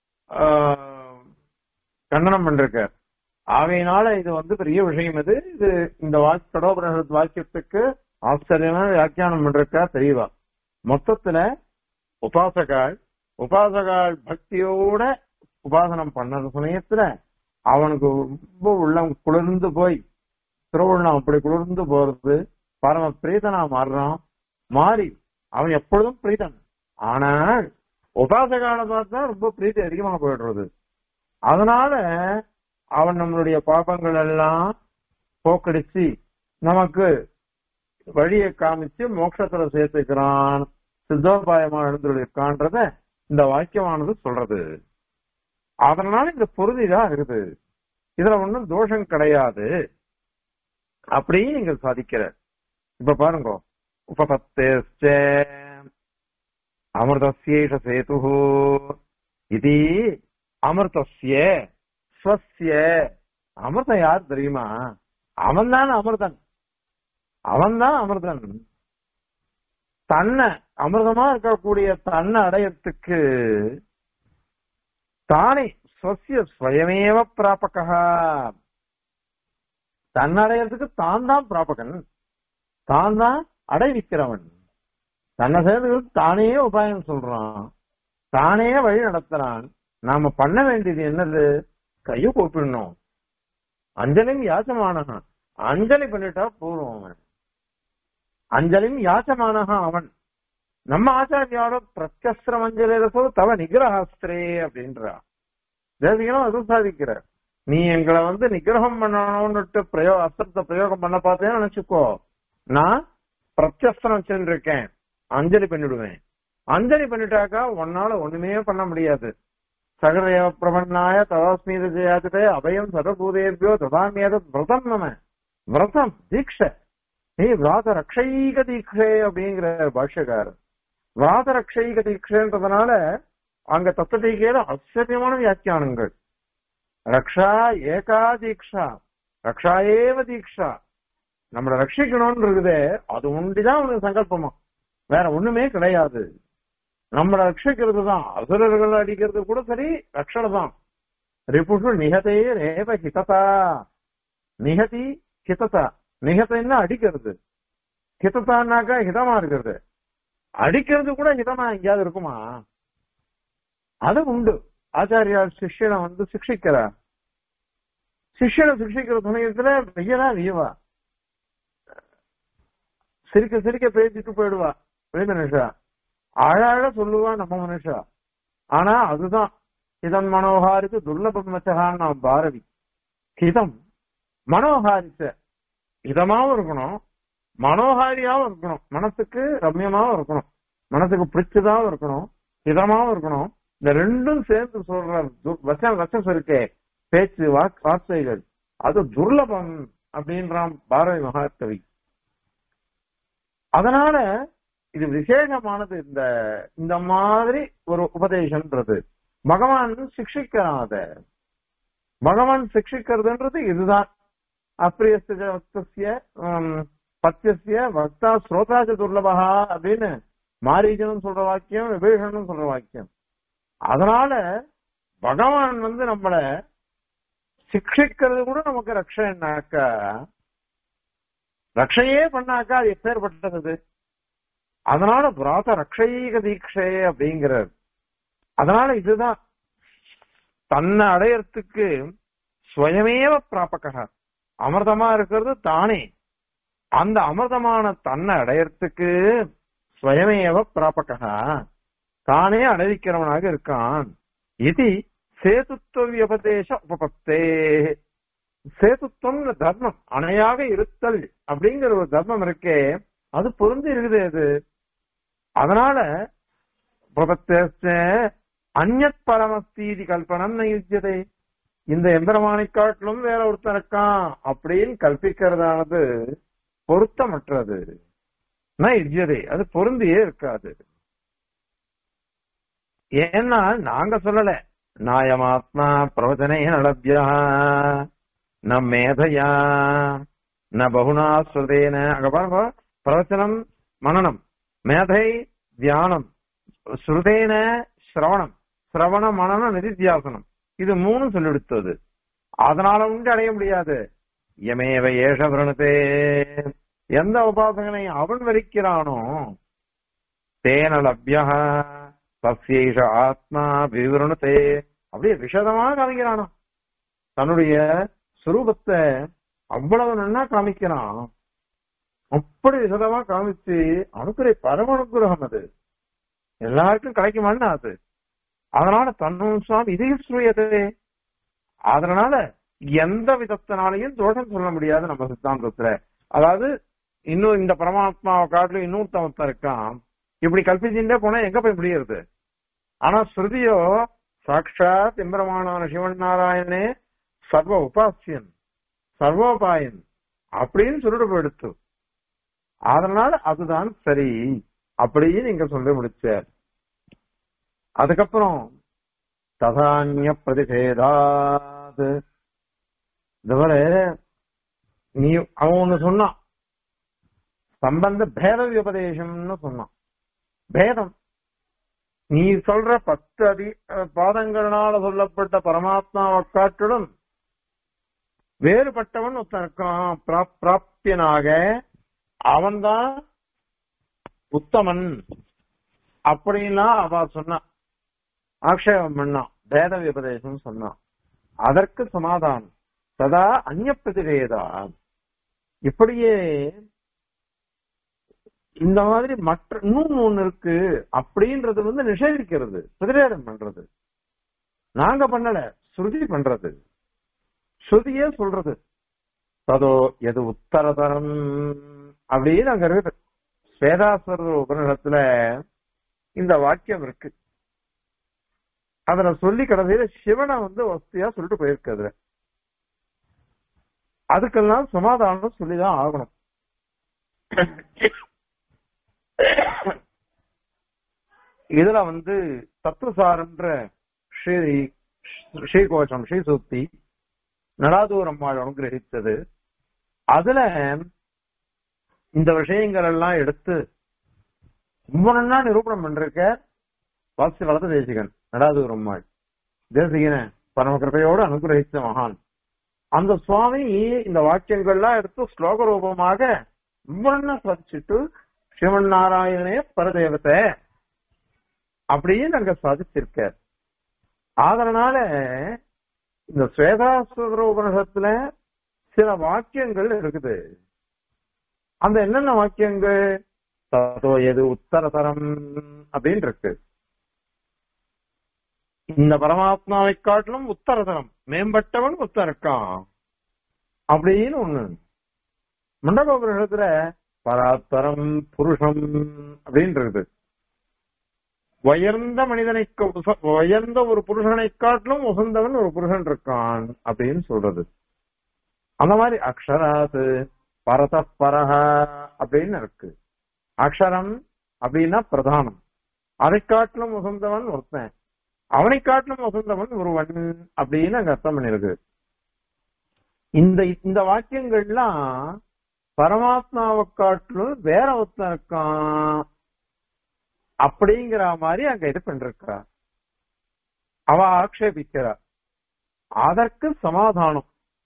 கண்டனம் பண்றார் ஆகையினால இது வந்து பெரிய விஷயம் இது இது இந்த வாக்கு கடோபனிஷத் வாக்கியத்துக்கு ஆச்சரியமான வியாக்கியானம் பண்றக்கா தெரியவா மொத்தத்துல உபாசகால் உபாசகால் பக்தியோட உபாசனம் பண்ண சமயத்துல அவனுக்கு ரொம்ப உள்ளம் குளிர்ந்து போய் திருவுள்ளம் அப்படி குளிர்ந்து போறது பரம பிரீதனா மாறுறான் மாறி அவன் எப்பொழுதும் பிரீதன் ஆனால் உபாசகால பார்த்தா ரொம்ப பிரீத்தி அதிகமா போயிடுறது அதனால அவன் நம்மளுடைய பாபங்கள் எல்லாம் போக்கடிச்சு நமக்கு வழியை காமிச்சு மோட்சத்துல சேர்த்துக்கிறான் சித்தோபாயமா எழுந்துள்ளிருக்கான்றத இந்த வாக்கியமானது சொல்றது அதனால இந்த பொருதிதான் இருக்குது இதுல ஒண்ணும் தோஷம் கிடையாது அப்படின்னு நீங்க சாதிக்கிற இப்ப பாருங்க உபபத்தேச்ச அமிர்தசேஷ சேது இது அமிர்தசிய ஸ்வசிய அமிர்தம் யார் தெரியுமா அவன் தான் அமிர்தன் அவன் தான் அமிர்தன் தன்னை அமிர்தமா இருக்கக்கூடிய தன்னை அடையறதுக்கு தானே ஸ்வசிய ஸ்வயமேவ பிராபகா தன்னடையறதுக்கு தான் தான் பிராபகன் தான் தான் அடைவிக்கிறவன் தன்னை சேர்ந்து தானே உபாயம் சொல்றான் தானே வழி நடத்துறான் நாம பண்ண வேண்டியது என்னது கைய கூப்பிடணும் அஞ்சலியும் யாசமானகா அஞ்சலி பண்ணிட்டா போதும் அவன் அஞ்சலியும் யாசமானகா அவன் நம்ம ஆச்சாரியாரோட பிரத்யஸ்திரம் அஞ்சலிரசோ தவ நிகிரகாஸ்திரே அப்படின்றா தேசிகனும் அது சாதிக்கிற நீ எங்களை வந்து நிகிரகம் பண்ணணும்னுட்டு பிரயோ அஸ்திரத்தை பிரயோகம் பண்ண பார்த்தேன்னு நினைச்சுக்கோ நான் பிரத்யஸ்திரம் வச்சிருக்கேன் அஞ்சலி பண்ணிடுவேன் அஞ்சலி பண்ணிட்டாக்கா உன்னால ஒண்ணுமே பண்ண முடியாது சகதேவ பிரபன்னாய தவாஸ்மீத ஜெயாச்சதே அபயம் சதபூதேபியோ ததாமியத விரதம் நம விரதம் தீட்சை நீ விராத ரக்ஷைக தீட்சை அப்படிங்கிற பாஷ்யக்காரர் விராத ரக்ஷைக தீட்சைன்றதுனால அங்க தத்துவதீகையில ஆச்சரியமான வியாக்கியானங்கள் ரக்ஷா ஏகா தீக்ஷா ரக்ஷா ஏவ தீக்ஷா நம்மள ரட்சிக்கணும்னு இருக்குதே அது ஒன்றிதான் உனக்கு சங்கல்பமா வேற ஒண்ணுமே கிடையாது நம்மள ரட்சிக்கிறது தான் அசுரர்கள் அடிக்கிறது கூட சரி ரக்ஷணை தான் ரிபுஷு நிகதே ரேவ ஹிததா நிகதி ஹிததா நிகத்தைன்னா அடிக்கிறது ஹிதத்தான்னாக்கா ஹிதமா இருக்கிறது அடிக்கிறது கூட ஹிதமா எங்கேயாவது இருக்குமா அது உண்டு ஆச்சாரியார் சிஷ்யனை வந்து சிக்ஷிக்கிறார் சிஷ்யனை சிக்ஷிக்கிற சமயத்துல வெய்யனா வியவா சிரிக்க சிரிக்க பேசிட்டு போயிடுவா வெளி மனுஷா அழ சொல்லுவா நம்ம மனுஷா ஆனா அதுதான் இதன் மனோகாரிக்கு துர்லபம் வச்சகான் நாம் பாரதி ஹிதம் மனோகாரிச இதமாவும் இருக்கணும் மனோகாரியாவும் இருக்கணும் மனசுக்கு ரம்யமாவும் இருக்கணும் மனசுக்கு பிடிச்சதாவும் இருக்கணும் இதமாவும் இருக்கணும் இந்த ரெண்டும் சேர்ந்து சொல்ற து- வச வசஸ் இருக்கே பேச்சு வாக் வார்த்தைகள் அது துர்லபம் அப்படின்றான் பாரதி மகாகவி அதனால இது விசேஷமானது இந்த இந்த மாதிரி ஒரு உபதேசம்ன்றது பகவான் சிக்ஷிக்கிறான் அத பகவான் சிக்ஷிக்கிறதுன்றது இதுதான் அப்பிரியஸ்ய வக்தஸ்ய ஹம், பத்தியஸ்ய வக்தா ஸ்ரோதாச்ச துர்லபகா அப்படின்னு மாரீஜனும் சொல்ற வாக்கியம் விபீஷனும் சொல்ற வாக்கியம் அதனால பகவான் வந்து நம்மள சிக்ஷிக்கிறது கூட நமக்கு ரக்ஷன்னாக்கா ரக்ஷையே பண்ணாக்கா அது எப்பேற்பட்டது அதனால பிராத ரக்ஷைக தீட்சை அப்படிங்கிறார் அதனால இதுதான் தன்னை அடையறதுக்கு ஸ்வயமேவ பிராபக அமிர்தமா இருக்கிறது தானே அந்த அமிர்தமான தன்னை அடையறதுக்கு ஸ்வயமேவ பிராபக தானே அடைவிக்கிறவனாக இருக்கான் இது சேதுத்துவ வியபதேச உபபத்தே சேதுத்துவம் தர்மம் அணையாக இருத்தல் அப்படிங்கிற ஒரு தர்மம் இருக்கே அது பொருந்தி இருக்குது அது அதனால உபபத்தேச அந்நத் பரமஸ்தீதி கல்பனம் நயுஜ்யதே இந்த எந்திரமானை காட்டிலும் வேற ஒருத்தன் இருக்கான் அப்படின்னு கல்பிக்கிறதானது பொருத்தமற்றது யுஜ்யதே அது பொருந்தியே இருக்காது ஏன்னா நாங்க சொல்லல நாயமாத்மா பிரவச்சனே நலபியா ந மேதையா ந பகுனா ஸ்ருதேன அங்க பாருங்க பிரவச்சனம் மனநம் மேதை தியானம் ஸ்ருதேன சிரவணம் சிரவண மனன நிதித்தியாசனம் இது மூணு சொல்லிடுத்தது அதனால உண்டு அடைய முடியாது யமேவ ஏஷ விரணத்தே எந்த உபாசகனை அவன் வரிக்கிறானோ தேன லப்யா தஸ்யேஷ ஆத்மா விவரணத்தே அப்படியே விஷதமா காமிக்கிறானோ தன்னுடைய சுரூபத்தை அவ்வளவு நன்னா காமிக்கிறான் அப்படி விசதமா காமிச்சு அனுக்கிற பரம அனுகிரகம் அது எல்லாருக்கும் கிடைக்குமான்னு அது அதனால தன்னும் சுவாமி இதையும் சுயதே அதனால எந்த விதத்தினாலையும் தோஷம் சொல்ல முடியாது நம்ம சித்தாந்தத்துல அதாவது இன்னும் இந்த பரமாத்மாவை காட்டிலும் இன்னொருத்தவன் இருக்கான் இப்படி கல்பிச்சுட்டே போனா எங்க போய் முடியுது ஆனா ஸ்ருதியோ சாட்சாத் எம்பெருமானான சிவன் நாராயணனே சர்வ உபாசியன் சர்வோபாயன் அப்படின்னு சொல்லிட்டு போயிடுத்து அதனால அதுதான் சரி அப்படின்னு நீங்க சொல்லி முடிச்சார் அதுக்கப்புறம் ததானிய பிரதிஷேதாது இதுவரை நீ அவன் ஒண்ணு சொன்னான் சம்பந்த பேத உபதேசம்னு சொன்னான் பேதம் நீ சொல்ற பத்து அதி பாதங்களால சொல்லப்பட்ட பரமாத்மாவை காட்டிலும் வேறுபட்டவன் ஒருத்தன் இருக்கான் பிராப்தியனாக அவன்தான் உத்தமன் அப்படின்னா அவ சொன்னான் ஆக்ஷேபம் பண்ணான் பேத விபதேசம் சொன்னான் அதற்கு சமாதானம் சதா அந்நிய பிரதிவேதா இப்படியே இந்த மாதிரி மற்ற இன்னும் ஒண்ணு இருக்கு அப்படின்றது வந்து நிஷேதிக்கிறது பிரதிவேதம் பண்றது நாங்க பண்ணல ஸ்ருதி பண்றது ஸ்ருதியே சொல்றது ததோ எது உத்தரதரம் அப்படின்னு அங்க இருக்குது வேதாஸ்வர உபநிடத்துல இந்த வாக்கியம் இருக்கு அதுல சொல்லி கடைசியில சிவனை வந்து வசதியா சொல்லிட்டு போயிருக்கு அதுல அதுக்கெல்லாம் சமாதானம் சொல்லிதான் ஆகணும் இதுல வந்து தத்துவசாரன்ற ஸ்ரீ ஸ்ரீகோஷம் ஸ்ரீசூக்தி நடாதூர் அம்மாள் அனுகிரகித்தது அதுல இந்த விஷயங்கள் எல்லாம் எடுத்து ரொம்ப நல்லா நிரூபணம் பண்றிருக்க வாசி வளர்த்த தேசிகன் நடாதூர் அம்மாள் தேசிகன பரமகிருப்பையோடு அனுகிரகித்த மகான் அந்த சுவாமி இந்த வாக்கியங்கள்லாம் எடுத்து ஸ்லோக ரூபமாக ரொம்ப நல்லா சாதிச்சுட்டு சிவன் நாராயணே பரதேவத்தை அப்படின்னு அங்க சாதிச்சிருக்க அதனால இந்த ஸ்வேதாஸ்வர உபநிஷத்துல சில வாக்கியங்கள் இருக்குது அந்த என்னென்ன வாக்கியங்கள் ததோ எது உத்தரதரம் அப்படின்னு இருக்கு இந்த பரமாத்மாவை காட்டிலும் உத்தரதரம் மேம்பட்டவன் உத்தர இருக்கான் அப்படின்னு ஒண்ணு மண்டபோபுரத்துல பராத்தரம் புருஷம் அப்படின்னு இருக்குது உயர்ந்த மனிதனை உயர்ந்த ஒரு புருஷனை காட்டிலும் உசந்தவன் ஒரு புருஷன் இருக்கான் அப்படின்னு சொல்றது அந்த மாதிரி அக்ஷராது பரத பரஹ அப்படின்னு இருக்கு அக்ஷரம் அப்படின்னா பிரதானம் அதை காட்டிலும் உசந்தவன் ஒருத்தன் அவனை காட்டிலும் உசந்தவன் ஒருவன் அப்படின்னு அங்க அர்த்தம் பண்ணிருக்கு இந்த இந்த வாக்கியங்கள்லாம் பரமாத்மாவை காட்டிலும் வேற ஒருத்தன் இருக்கான் அப்படிங்கிற மாதிரி அங்க இது பண்ணிருக்கா அவ ஆக்ஷேபிக்கிறார் அதற்கு சமாதானம்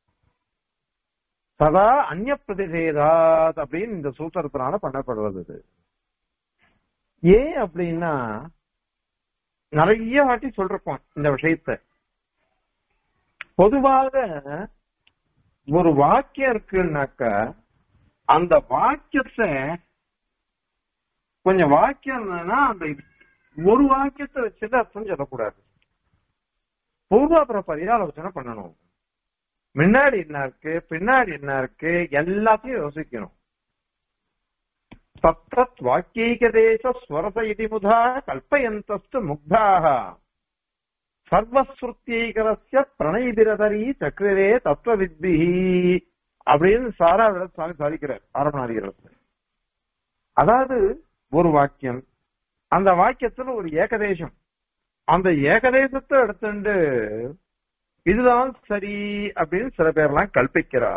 சதா அந்நிய பிரதிஷேதாத் அப்படின்னு இந்த சூத்திரத்தினால பண்ணப்படுவது இது ஏன் அப்படின்னா நிறைய வாட்டி சொல்றோம் இந்த விஷயத்த பொதுவாக ஒரு வாக்கியம் இருக்குன்னாக்க அந்த வாக்கியத்தை கொஞ்சம் வாக்கியம் இருந்ததுன்னா அந்த ஒரு வாக்கியத்தை வச்சுட்டு அர்த்தம் சொல்லக்கூடாது பூர்வாபுர பரியாலோசனை பண்ணணும் முன்னாடி என்ன இருக்கு பின்னாடி என்ன இருக்கு எல்லாத்தையும் யோசிக்கணும் தத்தத் வாக்கியேகதேச ஸ்வரச இதி முதா கல்பயந்தஸ்து முக்தாக சர்வஸ்ருத்தியைகரஸ்ய பிரணயிதிரதரி சக்கரே தத்துவ வித்பிஹி அப்படின்னு சாரா சுவாமி சாதிக்கிறார் ஆரம்பநாதிகிறத்துல அதாவது ஒரு வாக்கியம் அந்த வாக்கியத்துல ஒரு ஏகதேசம் அந்த ஏகதேசத்தை எடுத்துட்டு இதுதான் சரி அப்படின்னு சில பேர்லாம் கல்பிக்கிறா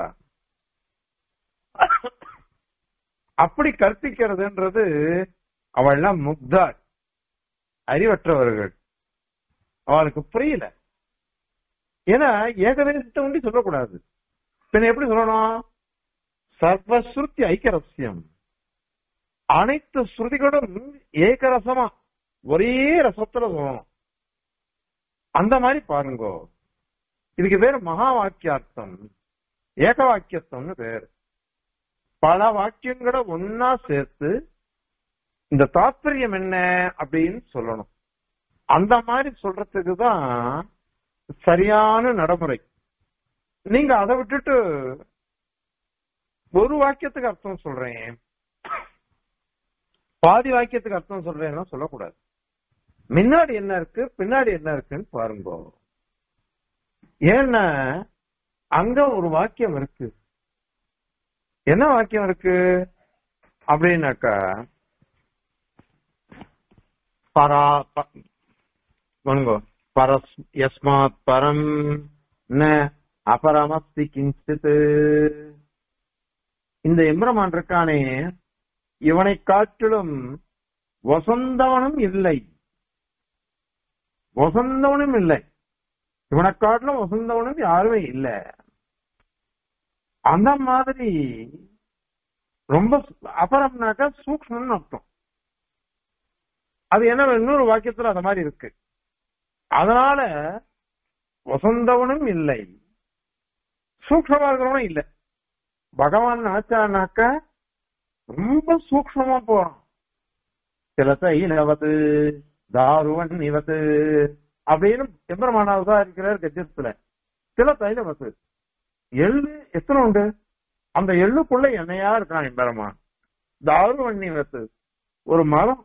அப்படி கற்பிக்கிறதுன்றது அவள்லாம் முக்தாள் அறிவற்றவர்கள் அவளுக்கு புரியல ஏன்னா ஏகதேசத்தை ஒண்டி சொல்லக்கூடாது பின்ன எப்படி சொல்லணும் சர்வஸ்ருத்தி ஐக்கியரசியம் அனைத்து ஸ்ருதிகளும் ஏகரசமா ஒரே ரசத்துல சொல்லணும் அந்த மாதிரி பாருங்கோ இதுக்கு பேர் மகா வாக்கியார்த்தம் ஏக வாக்கியத்தம்னு பேர் பல வாக்கியங்களை ஒன்னா சேர்த்து இந்த தாத்பரியம் என்ன அப்படின்னு சொல்லணும் அந்த மாதிரி சொல்றதுக்கு தான் சரியான நடைமுறை நீங்க அதை விட்டுட்டு ஒரு வாக்கியத்துக்கு அர்த்தம் சொல்றேன் பாதி வாக்கியத்துக்கு அர்த்தம் சொல்றேன்னா சொல்லக்கூடாது முன்னாடி என்ன இருக்கு பின்னாடி என்ன இருக்குன்னு பாருங்க ஏன்னா அங்க ஒரு வாக்கியம் இருக்கு என்ன வாக்கியம் இருக்கு அப்படின்னாக்கா பரா வணங்கோ பரஸ் யஸ்மாத் பரம் ந அபரமஸ்தி கிஞ்சித் இந்த எம்பிரமான் இருக்கானே இவனை காட்டிலும் வசந்தவனும் இல்லை வசந்தவனும் இல்லை இவனை காட்டிலும் வசந்தவனும் யாருமே இல்லை அந்த மாதிரி ரொம்ப அபரம்னாக்கா சூக்ஷ்மம்னு அர்த்தம் அது என்ன இன்னொரு வாக்கியத்துல அந்த மாதிரி இருக்கு அதனால வசந்தவனும் இல்லை சூக்ஷமா இருக்கிறவனும் இல்லை பகவான் நினைச்சானாக்க ரொம்ப சூக்ஷமா போறான் சில தைலவது தாருவன் இவத்து அப்படின்னு எம்பெருமானாவதா இருக்கிறார் கஜத்துல சில தைலவத்து எள்ளு எத்தனை உண்டு அந்த எள்ளுக்குள்ள எண்ணெயா இருக்கான் எம்பெருமான் தாருவன் இவத்து ஒரு மரம்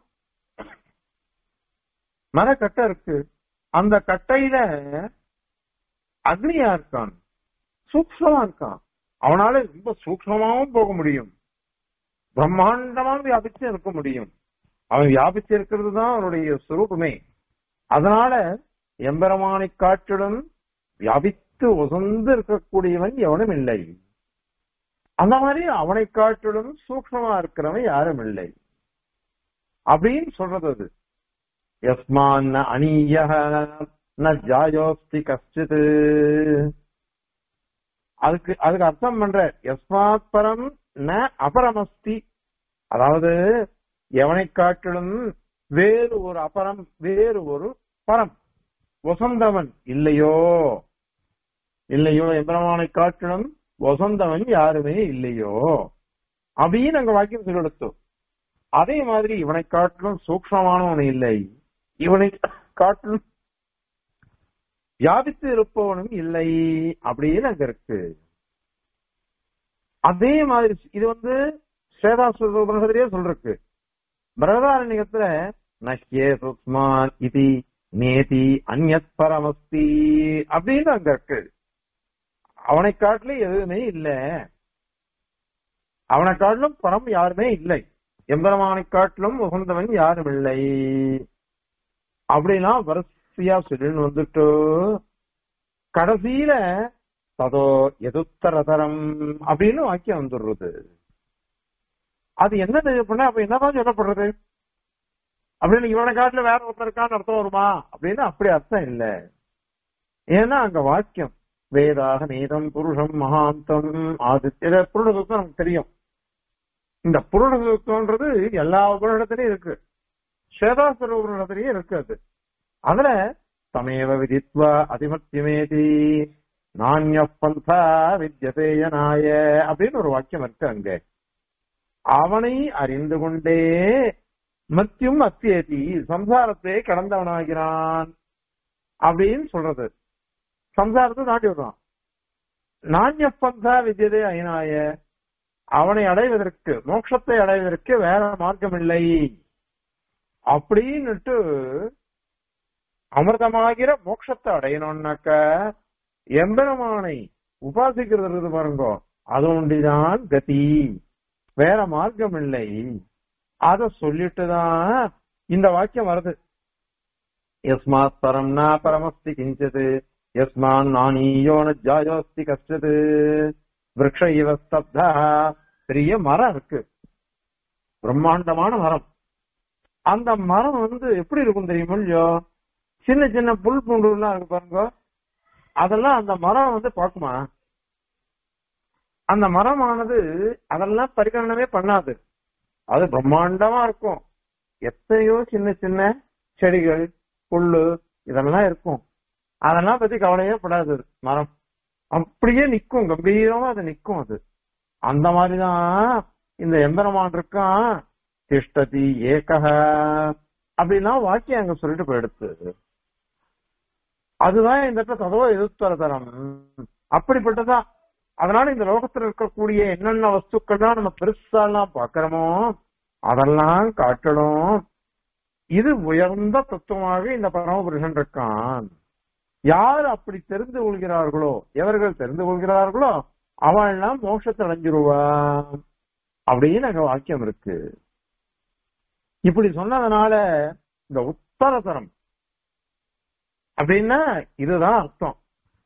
மரக்கட்டை இருக்கு அந்த கட்டையில அக்னியா இருக்கான் சூக்ஷமா இருக்கான் அவனால ரொம்ப சூக்ஷமாவும் போக முடியும் பிரம்மாண்டமாவும் வியாபிச்சு இருக்க முடியும் அவன் வியாபிச்சு இருக்கிறது தான் அவனுடைய சுரூபமே அதனால எம்பெருமானை காட்டிலும் வியாபித்து உசந்து இருக்கக்கூடியவன் எவனும் இல்லை அந்த மாதிரி அவனை காட்டிலும் சூக்ஷமா இருக்கிறவன் யாரும் இல்லை அப்படின்னு சொல்றது அது யஸ்மான் அநீய ந ஜாயோஸ்தி கஷ்டித் அதுக்கு அதுக்கு அர்த்தம் பண்ற யஸ்மாத் பரம் ந அபரமஸ்தி அதாவது எவனை காட்டிலும் வேறு ஒரு அபரம் வேறு ஒரு பரம் வசந்தவன் இல்லையோ இல்லையோ எம்பிரமானை காட்டிலும் வசந்தவன் யாருமே இல்லையோ அப்படின்னு அங்க வாக்கியம் சொல்லெடுத்தோம் அதே மாதிரி இவனை காட்டிலும் சூக்ஷமானவன் இல்லை இவனை காட்டிலும் வியாபித்து இருப்பவனும் இல்லை அப்படின்னு அங்க இருக்கு அதே மாதிரி இது வந்து ஸ்வேதாசுரே சொல்றக்கு பிரகதாரண்யத்துல நஹ்யே சுக்மான் இது நேதி அந்நத் பரமஸ்தி அப்படின்னு அங்க இருக்கு அவனை காட்டிலும் எதுவுமே இல்ல அவனை காட்டிலும் பரம் யாருமே இல்லை எம்பெருமானை காட்டிலும் உகந்தவன் யாரும் இல்லை அப்படின்னா வரிசையா சொல்லின்னு வந்துட்டு கடைசியில ததோ எதுத்தரதரம் அப்படின்னு வாக்கியம் வந்துடுறது அது என்னது அப்படின்னா அப்ப என்னதான் சொல்லப்படுறது அப்படின்னு இவனை காட்டுல வேற ஒருத்தர் இருக்கான்னு அர்த்தம் வருமா அப்படின்னு அப்படி அர்த்தம் இல்ல ஏன்னா அங்க வாக்கியம் வேதாக நீதம் புருஷம் மகாந்தம் ஆதித்ய புருஷ சுத்தம் நமக்கு தெரியும் இந்த புருஷ சுத்தம்ன்றது எல்லா உபநிடத்திலையும் இருக்கு ஸ்வேதாசுர உபநிடத்திலையும் இருக்கு அது அதுல தமேவ விதித்வா அதிமத்தியமேதி நானிய பந்தா வித்யதேயனாய அப்படின்னு ஒரு வாக்கியம் இருக்கு அங்க அவனை அறிந்து கொண்டே மத்தியும் அத்தியேதி சம்சாரத்தை கடந்தவனாகிறான் அப்படின்னு சொல்றது சம்சாரத்தை தாண்டி விடுறான் நானிய பந்தா வித்யதே அயனாய அவனை அடைவதற்கு மோட்சத்தை அடைவதற்கு வேற மார்க்கம் இல்லை அப்படின்னுட்டு அமிர்தமாகிற மோட்சத்தை அடையணும்னாக்க எம்பெருமானை உபாசிக்கிறது இருக்குது பாருங்க அது ஒன்றிதான் கதி வேற மார்க்கம் இல்லை அத சொல்லிட்டுதான் இந்த வாக்கியம் வருது யஸ்மாத் பரம் நா பரமஸ்தி கிஞ்சது யஸ்மான் நானீயோ ந ஜாயோஸ்தி கஷ்டது விரக்ஷ இவ ஸ்தப்தா பெரிய மரம் இருக்கு பிரம்மாண்டமான மரம் அந்த மரம் வந்து எப்படி இருக்கும் தெரியுமா இல்லையோ சின்ன சின்ன புல் பூண்டு எல்லாம் இருக்கு பாருங்க அதெல்லாம் அந்த மரம் வந்து பார்க்குமா அந்த மரமானது அதெல்லாம் பரிகரணமே பண்ணாது அது பிரம்மாண்டமா இருக்கும் எத்தனையோ சின்ன சின்ன செடிகள் புல்லு இதெல்லாம் இருக்கும் அதெல்லாம் பத்தி கவலையே படாது மரம் அப்படியே நிக்கும் கம்பீரமா அது நிக்கும் அது அந்த மாதிரிதான் இந்த எம்பெருமான் இருக்கான் திஷ்டதி ஏகக அப்படின்னா வாக்கியம் அங்க சொல்லிட்டு போயிடுத்து அதுதான் இந்த இடத்துல கதவோ எதிர்த்தர தரம் அப்படிப்பட்டதா அதனால இந்த லோகத்துல இருக்கக்கூடிய என்னென்ன வஸ்துக்கள்லாம் நம்ம பெருசாலாம் பாக்குறோமோ அதெல்லாம் காட்டணும் இது உயர்ந்த தத்துவமாக இந்த பரமபுருஷன் இருக்கான் யார் அப்படி தெரிந்து கொள்கிறார்களோ எவர்கள் தெரிந்து கொள்கிறார்களோ அவள்லாம் மோட்சத்தை அடைஞ்சிருவா அப்படின்னு அங்க வாக்கியம் இருக்கு இப்படி சொன்னதுனால இந்த உத்தரதரம் அப்படின்னா இதுதான் அர்த்தம்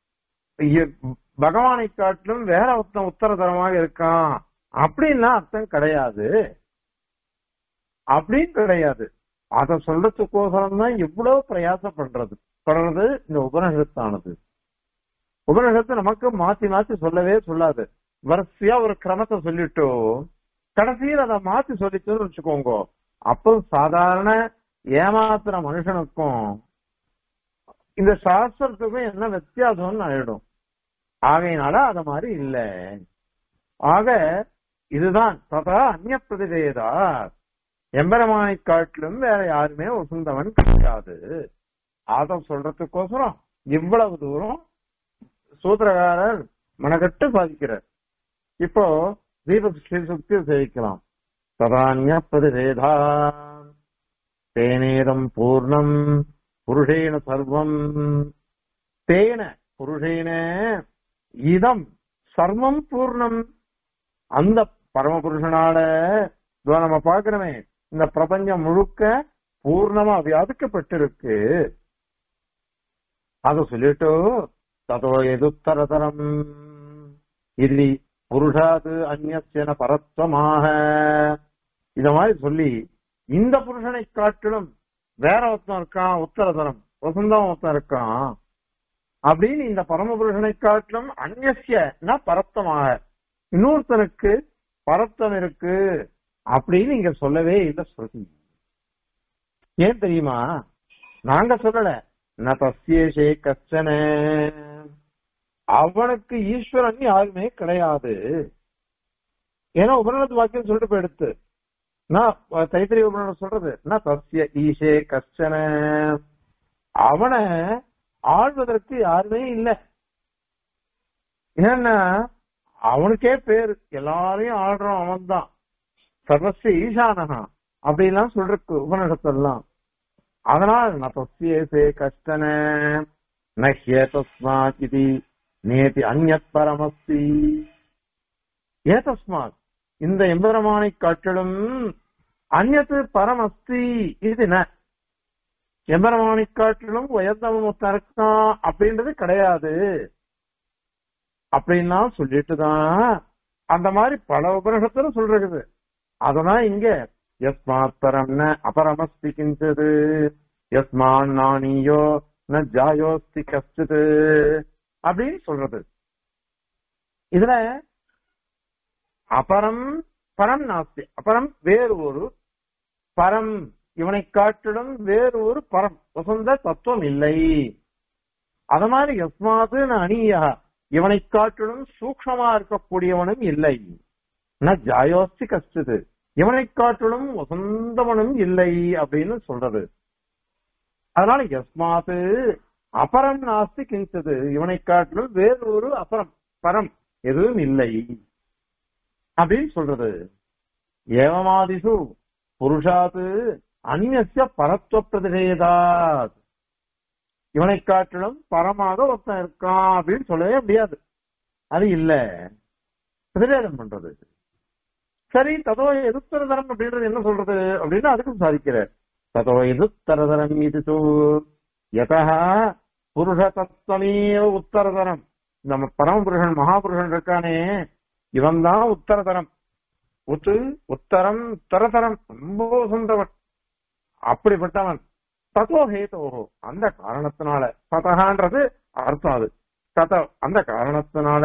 பகவானை காட்டிலும் வேற ஒருத்தன் உத்தரதரமாக இருக்கான் அப்படின்னா அர்த்தம் கிடையாது அப்படின்னு கிடையாது அத சொல்றதுக்கோசரம் தான் எவ்வளவு பிரயாசம் பண்றது பண்றது இந்த உபநிஷத்தானது உபநிஷத்தை நமக்கு மாத்தி மாத்தி சொல்லவே சொல்லாது வரிசையா ஒரு கிரமத்தை சொல்லிட்டோ கடைசியில் அதை மாத்தி சொல்லிச்சோன்னு வச்சுக்கோங்க அப்போ சாதாரண ஏமாத்துற மனுஷனுக்கும் இந்த சாஸ்திரத்துக்கும் என்ன வித்தியாசம்னு ஆயிடும் ஆகையினால அத மாதிரி இல்ல ஆக இதுதான் ததா அந்நிய பிரதிவேதா எம்பெருமானை காட்டிலும் வேற யாருமே உசுந்தவன் கிடையாது அத சொல்றதுக்கோசரம் இவ்வளவு தூரம் சூத்திரகாரர் மனக்கட்டு சாதிக்கிறார் இப்போ தீப சுக்தி சேவிக்கலாம் ததான்ய பிரதிவேதா தேனேதம் பூர்ணம் புருஷேன சர்வம் தேன புருஷேன இதம் சர்வம் பூர்ணம் அந்த பரமபுருஷனால நம்ம பாக்குறோமே இந்த பிரபஞ்சம் முழுக்க பூர்ணமா வியாபிக்கப்பட்டிருக்கு அத சொல்லிட்டு ததோ எதுத்தரதரம் இது புருஷாது அந்நியன பரத்வமாக இத மாதிரி சொல்லி இந்த புருஷனை காட்டிலும் வேற ஒருத்தன் இருக்கான் உத்தரதரம் வசந்தம் ஒருத்தன் இருக்கான் அப்படின்னு இந்த பரமபுருஷனை காட்டிலும் அந்நிய பரத்தமாக இன்னொருத்தனுக்கு பரத்தம் இருக்கு அப்படின்னு இங்க சொல்லவே இல்லை ஸ்ருதி ஏன் தெரியுமா நாங்க சொல்லல ந தஸ்யேஷே கச்சன அவனுக்கு ஈஸ்வரன் யாருமே கிடையாது ஏன்னா உபநலத்து வாக்கியம் சொல்லிட்டு போயிடுத்து நான் தைத்திரி உபநலம் சொல்றது நான் தஸ்ய ஈஷே கச்சன அவனை ஆள்வதற்கு யாருமே இல்லை ஏன்னா அவனுக்கே பேரு எல்லாரையும் ஆடுறான் அவன் தான் சர்வசிய ஈசானகா அப்படிலாம் சொல்றக்கு உபநிடத்தெல்லாம் அதனால் ந தஸ்யேசே கஷ்டன நஹ்ய தஸ்மாத் இது நேதி அந்நத் பரமஸ்தி ஏ தஸ்மாத் இந்த எம்பெருமானை காட்டிலும் அந்நத்து பரமஸ்தி இது ந எம்பெருமானை காட்டிலும் உயர்ந்தவன் ஒருத்தன் இருக்கான் அப்படின்றது கிடையாது அப்படின்னா சொல்லிட்டு தான் அந்த மாதிரி பல உபநிஷத்துல சொல்றது அததான் இங்க யஸ்மாத் பரம் ந அபரமஸ்தி கிஞ்சது யஸ்மான் நானியோ ந ஜாயோஸ்தி கஷ்டித் அப்படின்னு சொல்றது இதுல அபரம் பரம் நாஸ்தி அபரம் வேறு ஒரு பரம் இவனை காட்டிலும் வேறு ஒரு பரம் வசந்த தத்துவம் இல்லை அத மாதிரி எஸ்மாது அணியா இவனை காட்டிலும் சூக்ஷமா இருக்கக்கூடியவனும் இல்லை ந ஜாயோஸ்தி கஷ்டது இவனை காட்டிலும் வசந்தவனும் இல்லை அப்படின்னு சொல்றது அதனால எஸ்மாது அபரம் நாஸ்தி கிஞ்சது இவனை காட்டிலும் வேறு ஒரு அபரம் பரம் எதுவும் இல்லை அப்படின்னு சொல்றது ஏவமாதிசு புருஷாத்து அந்நிய பரத்துவ பிரதிஷேதாத் இவனை காட்டிலும் பரமாக ஒருத்தன் இருக்கான் அப்படின்னு சொல்லவே முடியாது அது இல்ல பிரதிஷேதம் பண்றது சரி ததோ எதிர்த்தரதரம் அப்படின்றது என்ன சொல்றது அப்படின்னு அதுக்கும் சாதிக்கிற ததோ எதிர்த்தரதரம் இது யதா புருஷ தத்துவமேவ உத்தரதரம் நம்ம பரமபுருஷன் மகாபுருஷன் இருக்கானே இவன் தான் உத்தரதரம் உத்து உத்தரம் உத்தரதரம் ரொம்ப சொந்தவன் அப்படிப்பட்டவன் தத்தோ ஹேதோஹோ அந்த காரணத்தினால ததகான்றது அர்த்தம் அது தத அந்த காரணத்தினால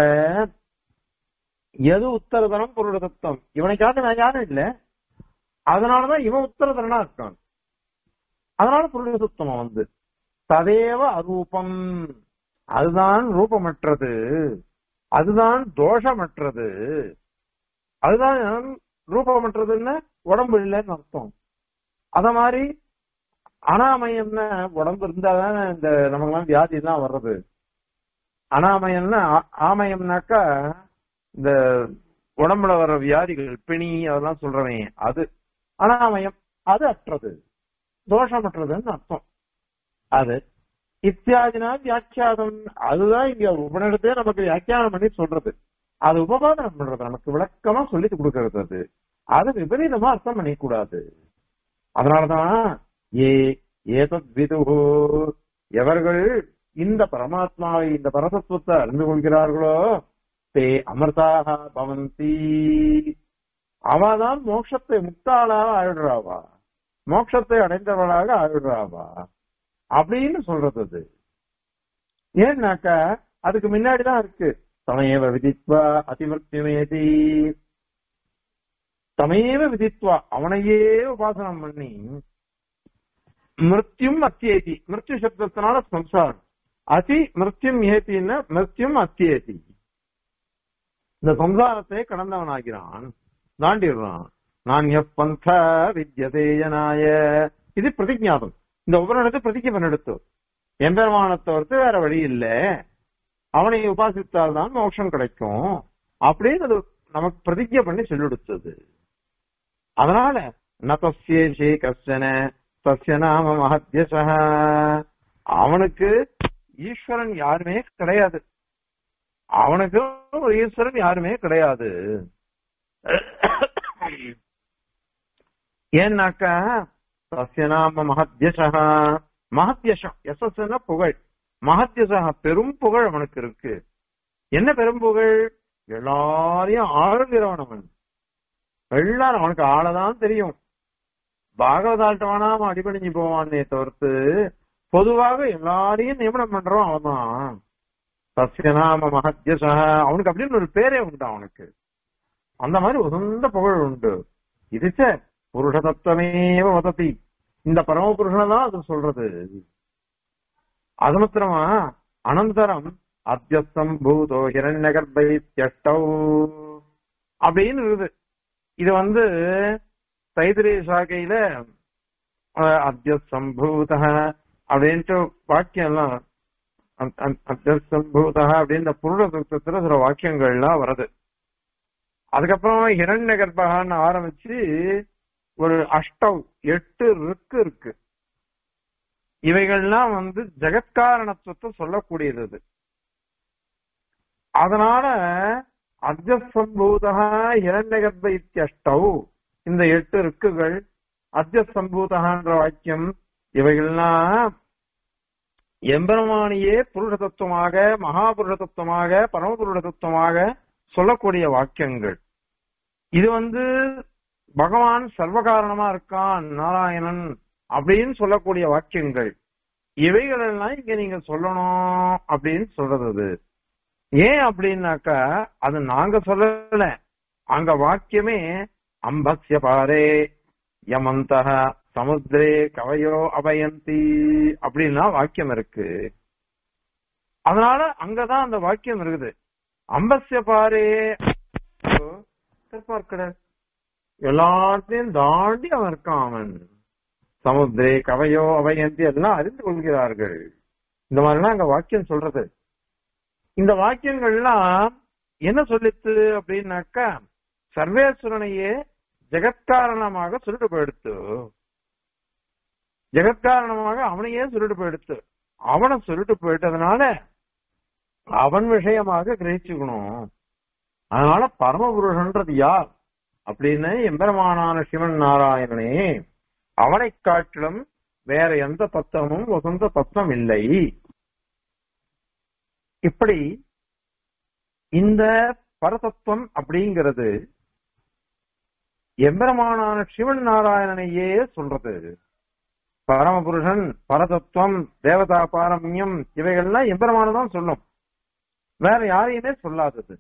எது உத்தரதரம் பொருள் தத்துவம் இவனை காட்டு நான் யாரும் இல்ல அதனாலதான் இவன் உத்தரதரனா இருக்கான் அதனால பொருள் தத்துவம் வந்து ததேவ அரூபம் அதுதான் ரூபமற்றது அதுதான் தோஷமற்றது அதுதான் ரூபமற்றதுன்னு உடம்பு இல்லைன்னு அர்த்தம் அத மாதிரி அனாமயம்னா உடம்பு இருந்தாதான் இந்த நமக்கெல்லாம் வியாதி எல்லாம் வர்றது அனாமயம்னா ஆ- ஆமயம்னாக்கா இந்த உடம்புல வர்ற வியாதிகள் பிணி அதெல்லாம் சொல்றவன் அது அனாமயம் அது அற்றது தோஷமற்றதுன்னு அர்த்தம் அது இத்தியாதினா வியாக்கியானம் அதுதான் இங்க உபநிடத்தே நமக்கு வியாக்கியானம் பண்ணி சொல்றது அது உபபாதனம் பண்றது நமக்கு விளக்கமா சொல்லி கொடுக்கறது அது அது விபரீதமா அர்த்தம் பண்ணிக்கூடாது அதனாலதான் ஏ ஏதத் விதுகு எவர்கள் இந்த பரமாத்மாவை இந்த பரதத்துவத்தை அறிந்து கொள்கிறார்களோ தே அமிர்தாக பவந்தி அவதான் மோட்சத்தை முக்தாளாக ஆயிடுறாவா மோட்சத்தை அடைந்தவளாக ஆயிடுறாவா அப்படின்னு சொல்றது அது ஏன்னாக்கா அதுக்கு முன்னாடிதான் இருக்கு தமையவ விதித்வா அதிமிருத்தியமேதி தமையேவ விதித்வா அவனையே உபாசனம் பண்ணி மிருத்யும் அத்தியேதி மிருத்யு சப்தத்தினால சம்சாரம் அதி மிருத்யும் ஏத்தின்னா மிருத்யும் அத்தியேதி இந்த சம்சாரத்தை கடந்தவனாகிறான் தாண்டிடுறான் நான் எப்பந்த வித்யதேயனாய இது பிரதிஜாதம் இந்த உபரணத்தை பிரதிஜை பண்ணெடுத்து எம்பெருமானை தவிர்த்து வேற வழி இல்ல அவனை உபாசித்தால் தான் மோட்சம் கிடைக்கும் அப்படின்னு அது நமக்கு பிரதிஜை பண்ணி சொல்லிடுத்தது அதனால நதஸ்யேஷே கஷ்டன தஸ்ய நாம மகத்யச அவனுக்கு ஈஸ்வரன் யாருமே கிடையாது அவனுக்கு ஒரு ஈஸ்வரன் யாருமே கிடையாது ஏன்னாக்கா தஸ்ய நாம மகத்யசா மகத்யசம் எஸ்எஸ்னா புகழ் மகத்யசா பெரும் புகழ் அவனுக்கு இருக்கு என்ன பெரும் புகழ் எல்லாரையும் ஆளுகிறவன் அவன் எல்லாரும் அவனுக்கு ஆளதான் தெரியும் பாகவதால்ட்டவானா அவன் அடிபணிஞ்சு போவானே தவிர்த்து பொதுவாக எல்லாரையும் நியமனம் பண்றோம் அவன்தான் சசிய நாம மகத்யசா அவனுக்கு அப்படின்னு ஒரு பேரே உண்டு அவனுக்கு அந்த மாதிரி உசந்த புகழ் உண்டு இதுச்ச புருஷ தத்துவமேவ வதத்தி இந்த பரமபுருஷனை தான் அது சொல்றது அது மாத்திரமா அனந்தரம் அத்தியஸ்தம் பூதோ ஹிரண்ய கர்ப்பை தியஷ்டௌ அப்படின்னு இருக்குது இது வந்து தைத்திரிய சாகையில அத்தியசம்பூத அப்படின்ட்டு வாக்கியம் எல்லாம் அத்தியசம்பூத அப்படின்னு இந்த புருட சுத்தத்துல சில வாக்கியங்கள்லாம் வருது அதுக்கப்புறம் ஹிரண்ய கர்ப்பகான்னு ஆரம்பிச்சு ஒரு அஷ்டவ் எட்டு ருக்கு இருக்கு இவைகள்லாம் வந்து ஜெகத்காரணத்துவத்தை சொல்லக்கூடியது அது அதனால அத்தியசம்பூதா ஹிரண்யகர்ப்ப இத்தியஷ்டவ் இந்த எட்டு ருக்குகள் அத்தியசம்பூதகான்ற வாக்கியம் இவைகள்லாம் எம்பெருமானியே புருஷ தத்துவமாக மகாபுருஷ தத்துவமாக பரமபுருஷ தத்துவமாக சொல்லக்கூடிய வாக்கியங்கள் இது வந்து பகவான் சர்வகாரணமா இருக்கான் நாராயணன் அப்படின்னு சொல்லக்கூடிய வாக்கியங்கள் இவைகள் எல்லாம் இங்க நீங்க சொல்லணும் அப்படின்னு சொல்றது அது ஏன் அப்படின்னாக்கா அது நாங்க சொல்லல அங்க வாக்கியமே அம்பஸ்ய பாரே யமந்த சமுத்திரே கவையோ அபயந்தி அப்படின்னா வாக்கியம் இருக்கு அதனால அங்கதான் அந்த வாக்கியம் இருக்குது அம்பஸ்ய பாரே திருப்பார்க்கடல் எல்லாத்தையும் தாண்டி அவன் இருக்கான் அவன் சமுத்திரே கவையோ அவையந்தி எல்லாம் அறிந்து கொள்கிறார்கள் இந்த மாதிரிலாம் அங்க வாக்கியம் சொல்றது இந்த வாக்கியங்கள்லாம் என்ன சொல்லித்து அப்படின்னாக்கா சர்வேஸ்வரனையே ஜெகத்காரணமாக சொல்லிட்டு போயிடுத்து ஜெகத்காரணமாக அவனையே சொல்லிட்டு போயிடுத்து அவனை சொல்லிட்டு போயிட்டதுனால அவன் விஷயமாக கிரகிச்சுக்கணும் அதனால பரமபுருஷன்றது யார் அப்படின்னு எம்பெருமானான சிவன் நாராயணனே அவனை காட்டிலும் வேற எந்த தத்துவமும் வசந்த தத்துவம் இல்லை இப்படி இந்த பரதத்துவம் அப்படிங்கிறது எம்பெருமானான சிவன் நாராயணனையே சொல்றது பரமபுருஷன் பரதத்துவம் தேவதா பாரம்யம் இவைகள்லாம் எம்பெருமானதான் சொல்லும் வேற யாரையுமே சொல்லாதது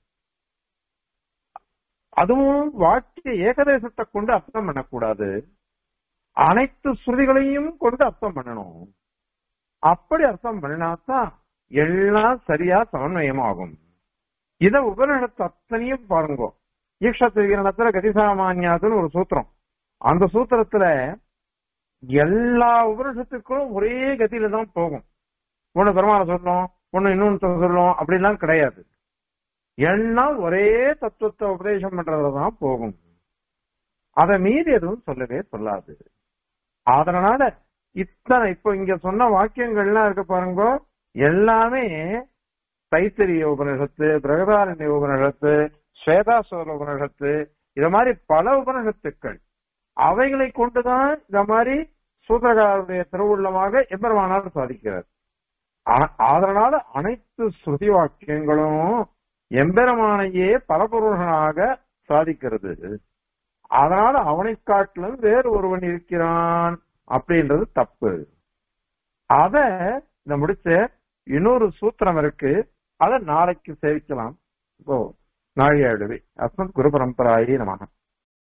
அதுவும் வாக்கிய ஏகதேசத்தை கொண்டு அர்த்தம் பண்ணக்கூடாது அனைத்து ஸ்ருதிகளையும் கொண்டு அர்த்தம் பண்ணணும் அப்படி அர்த்தம் பண்ணினாதான் எல்லாம் சரியா சமன்வயமாகும் இத உபனிஷத்து அத்தனையும் பாருங்க ஈக்ஷத்திரிகரணத்துல கதிசாமான்யாதுன்னு ஒரு சூத்திரம் அந்த சூத்திரத்துல எல்லா உபனிஷத்துக்கும் ஒரே கதியில தான் போகும் ஒண்ணு பெருமாளை சொல்லும் ஒண்ணு இன்னொன்னு சொல்லும் அப்படிலாம் கிடையாது எல்லாம் ஒரே தத்துவத்தை உபதேசம் பண்றதுதான் போகும் அதை மீறி எதுவும் சொல்லவே சொல்லாது அதனால இத்தனை இப்போ இங்க சொன்ன வாக்கியங்கள்லாம் இருக்கு பாருங்க எல்லாமே தைத்திரிய உபனிஷத்து பிரகதாரண்ய உபனிஷத்து ஸ்வேதாசுவர உபனிஷத்து இது மாதிரி பல உபனிஷத்துக்கள் அவைகளை கொண்டுதான் இந்த மாதிரி சூத்திரகாரருடைய திருவுள்ளமாக எம்பெருமானார் சாதிக்கிறார் அதனால அனைத்து ஸ்ருதி வாக்கியங்களும் எம்பெருமானையே பலபுருஷனாக சாதிக்கிறது அதனால அவனை காட்டிலும் வேறு ஒருவன் இருக்கிறான் அப்படின்றது தப்பு அத இந்த முடிச்ச இன்னொரு சூத்திரம் இருக்கு அதை நாளைக்கு சேவிக்கலாம் இப்போ நாழியாடுவே அஸ்மத் குரு பரம்பராயே நமக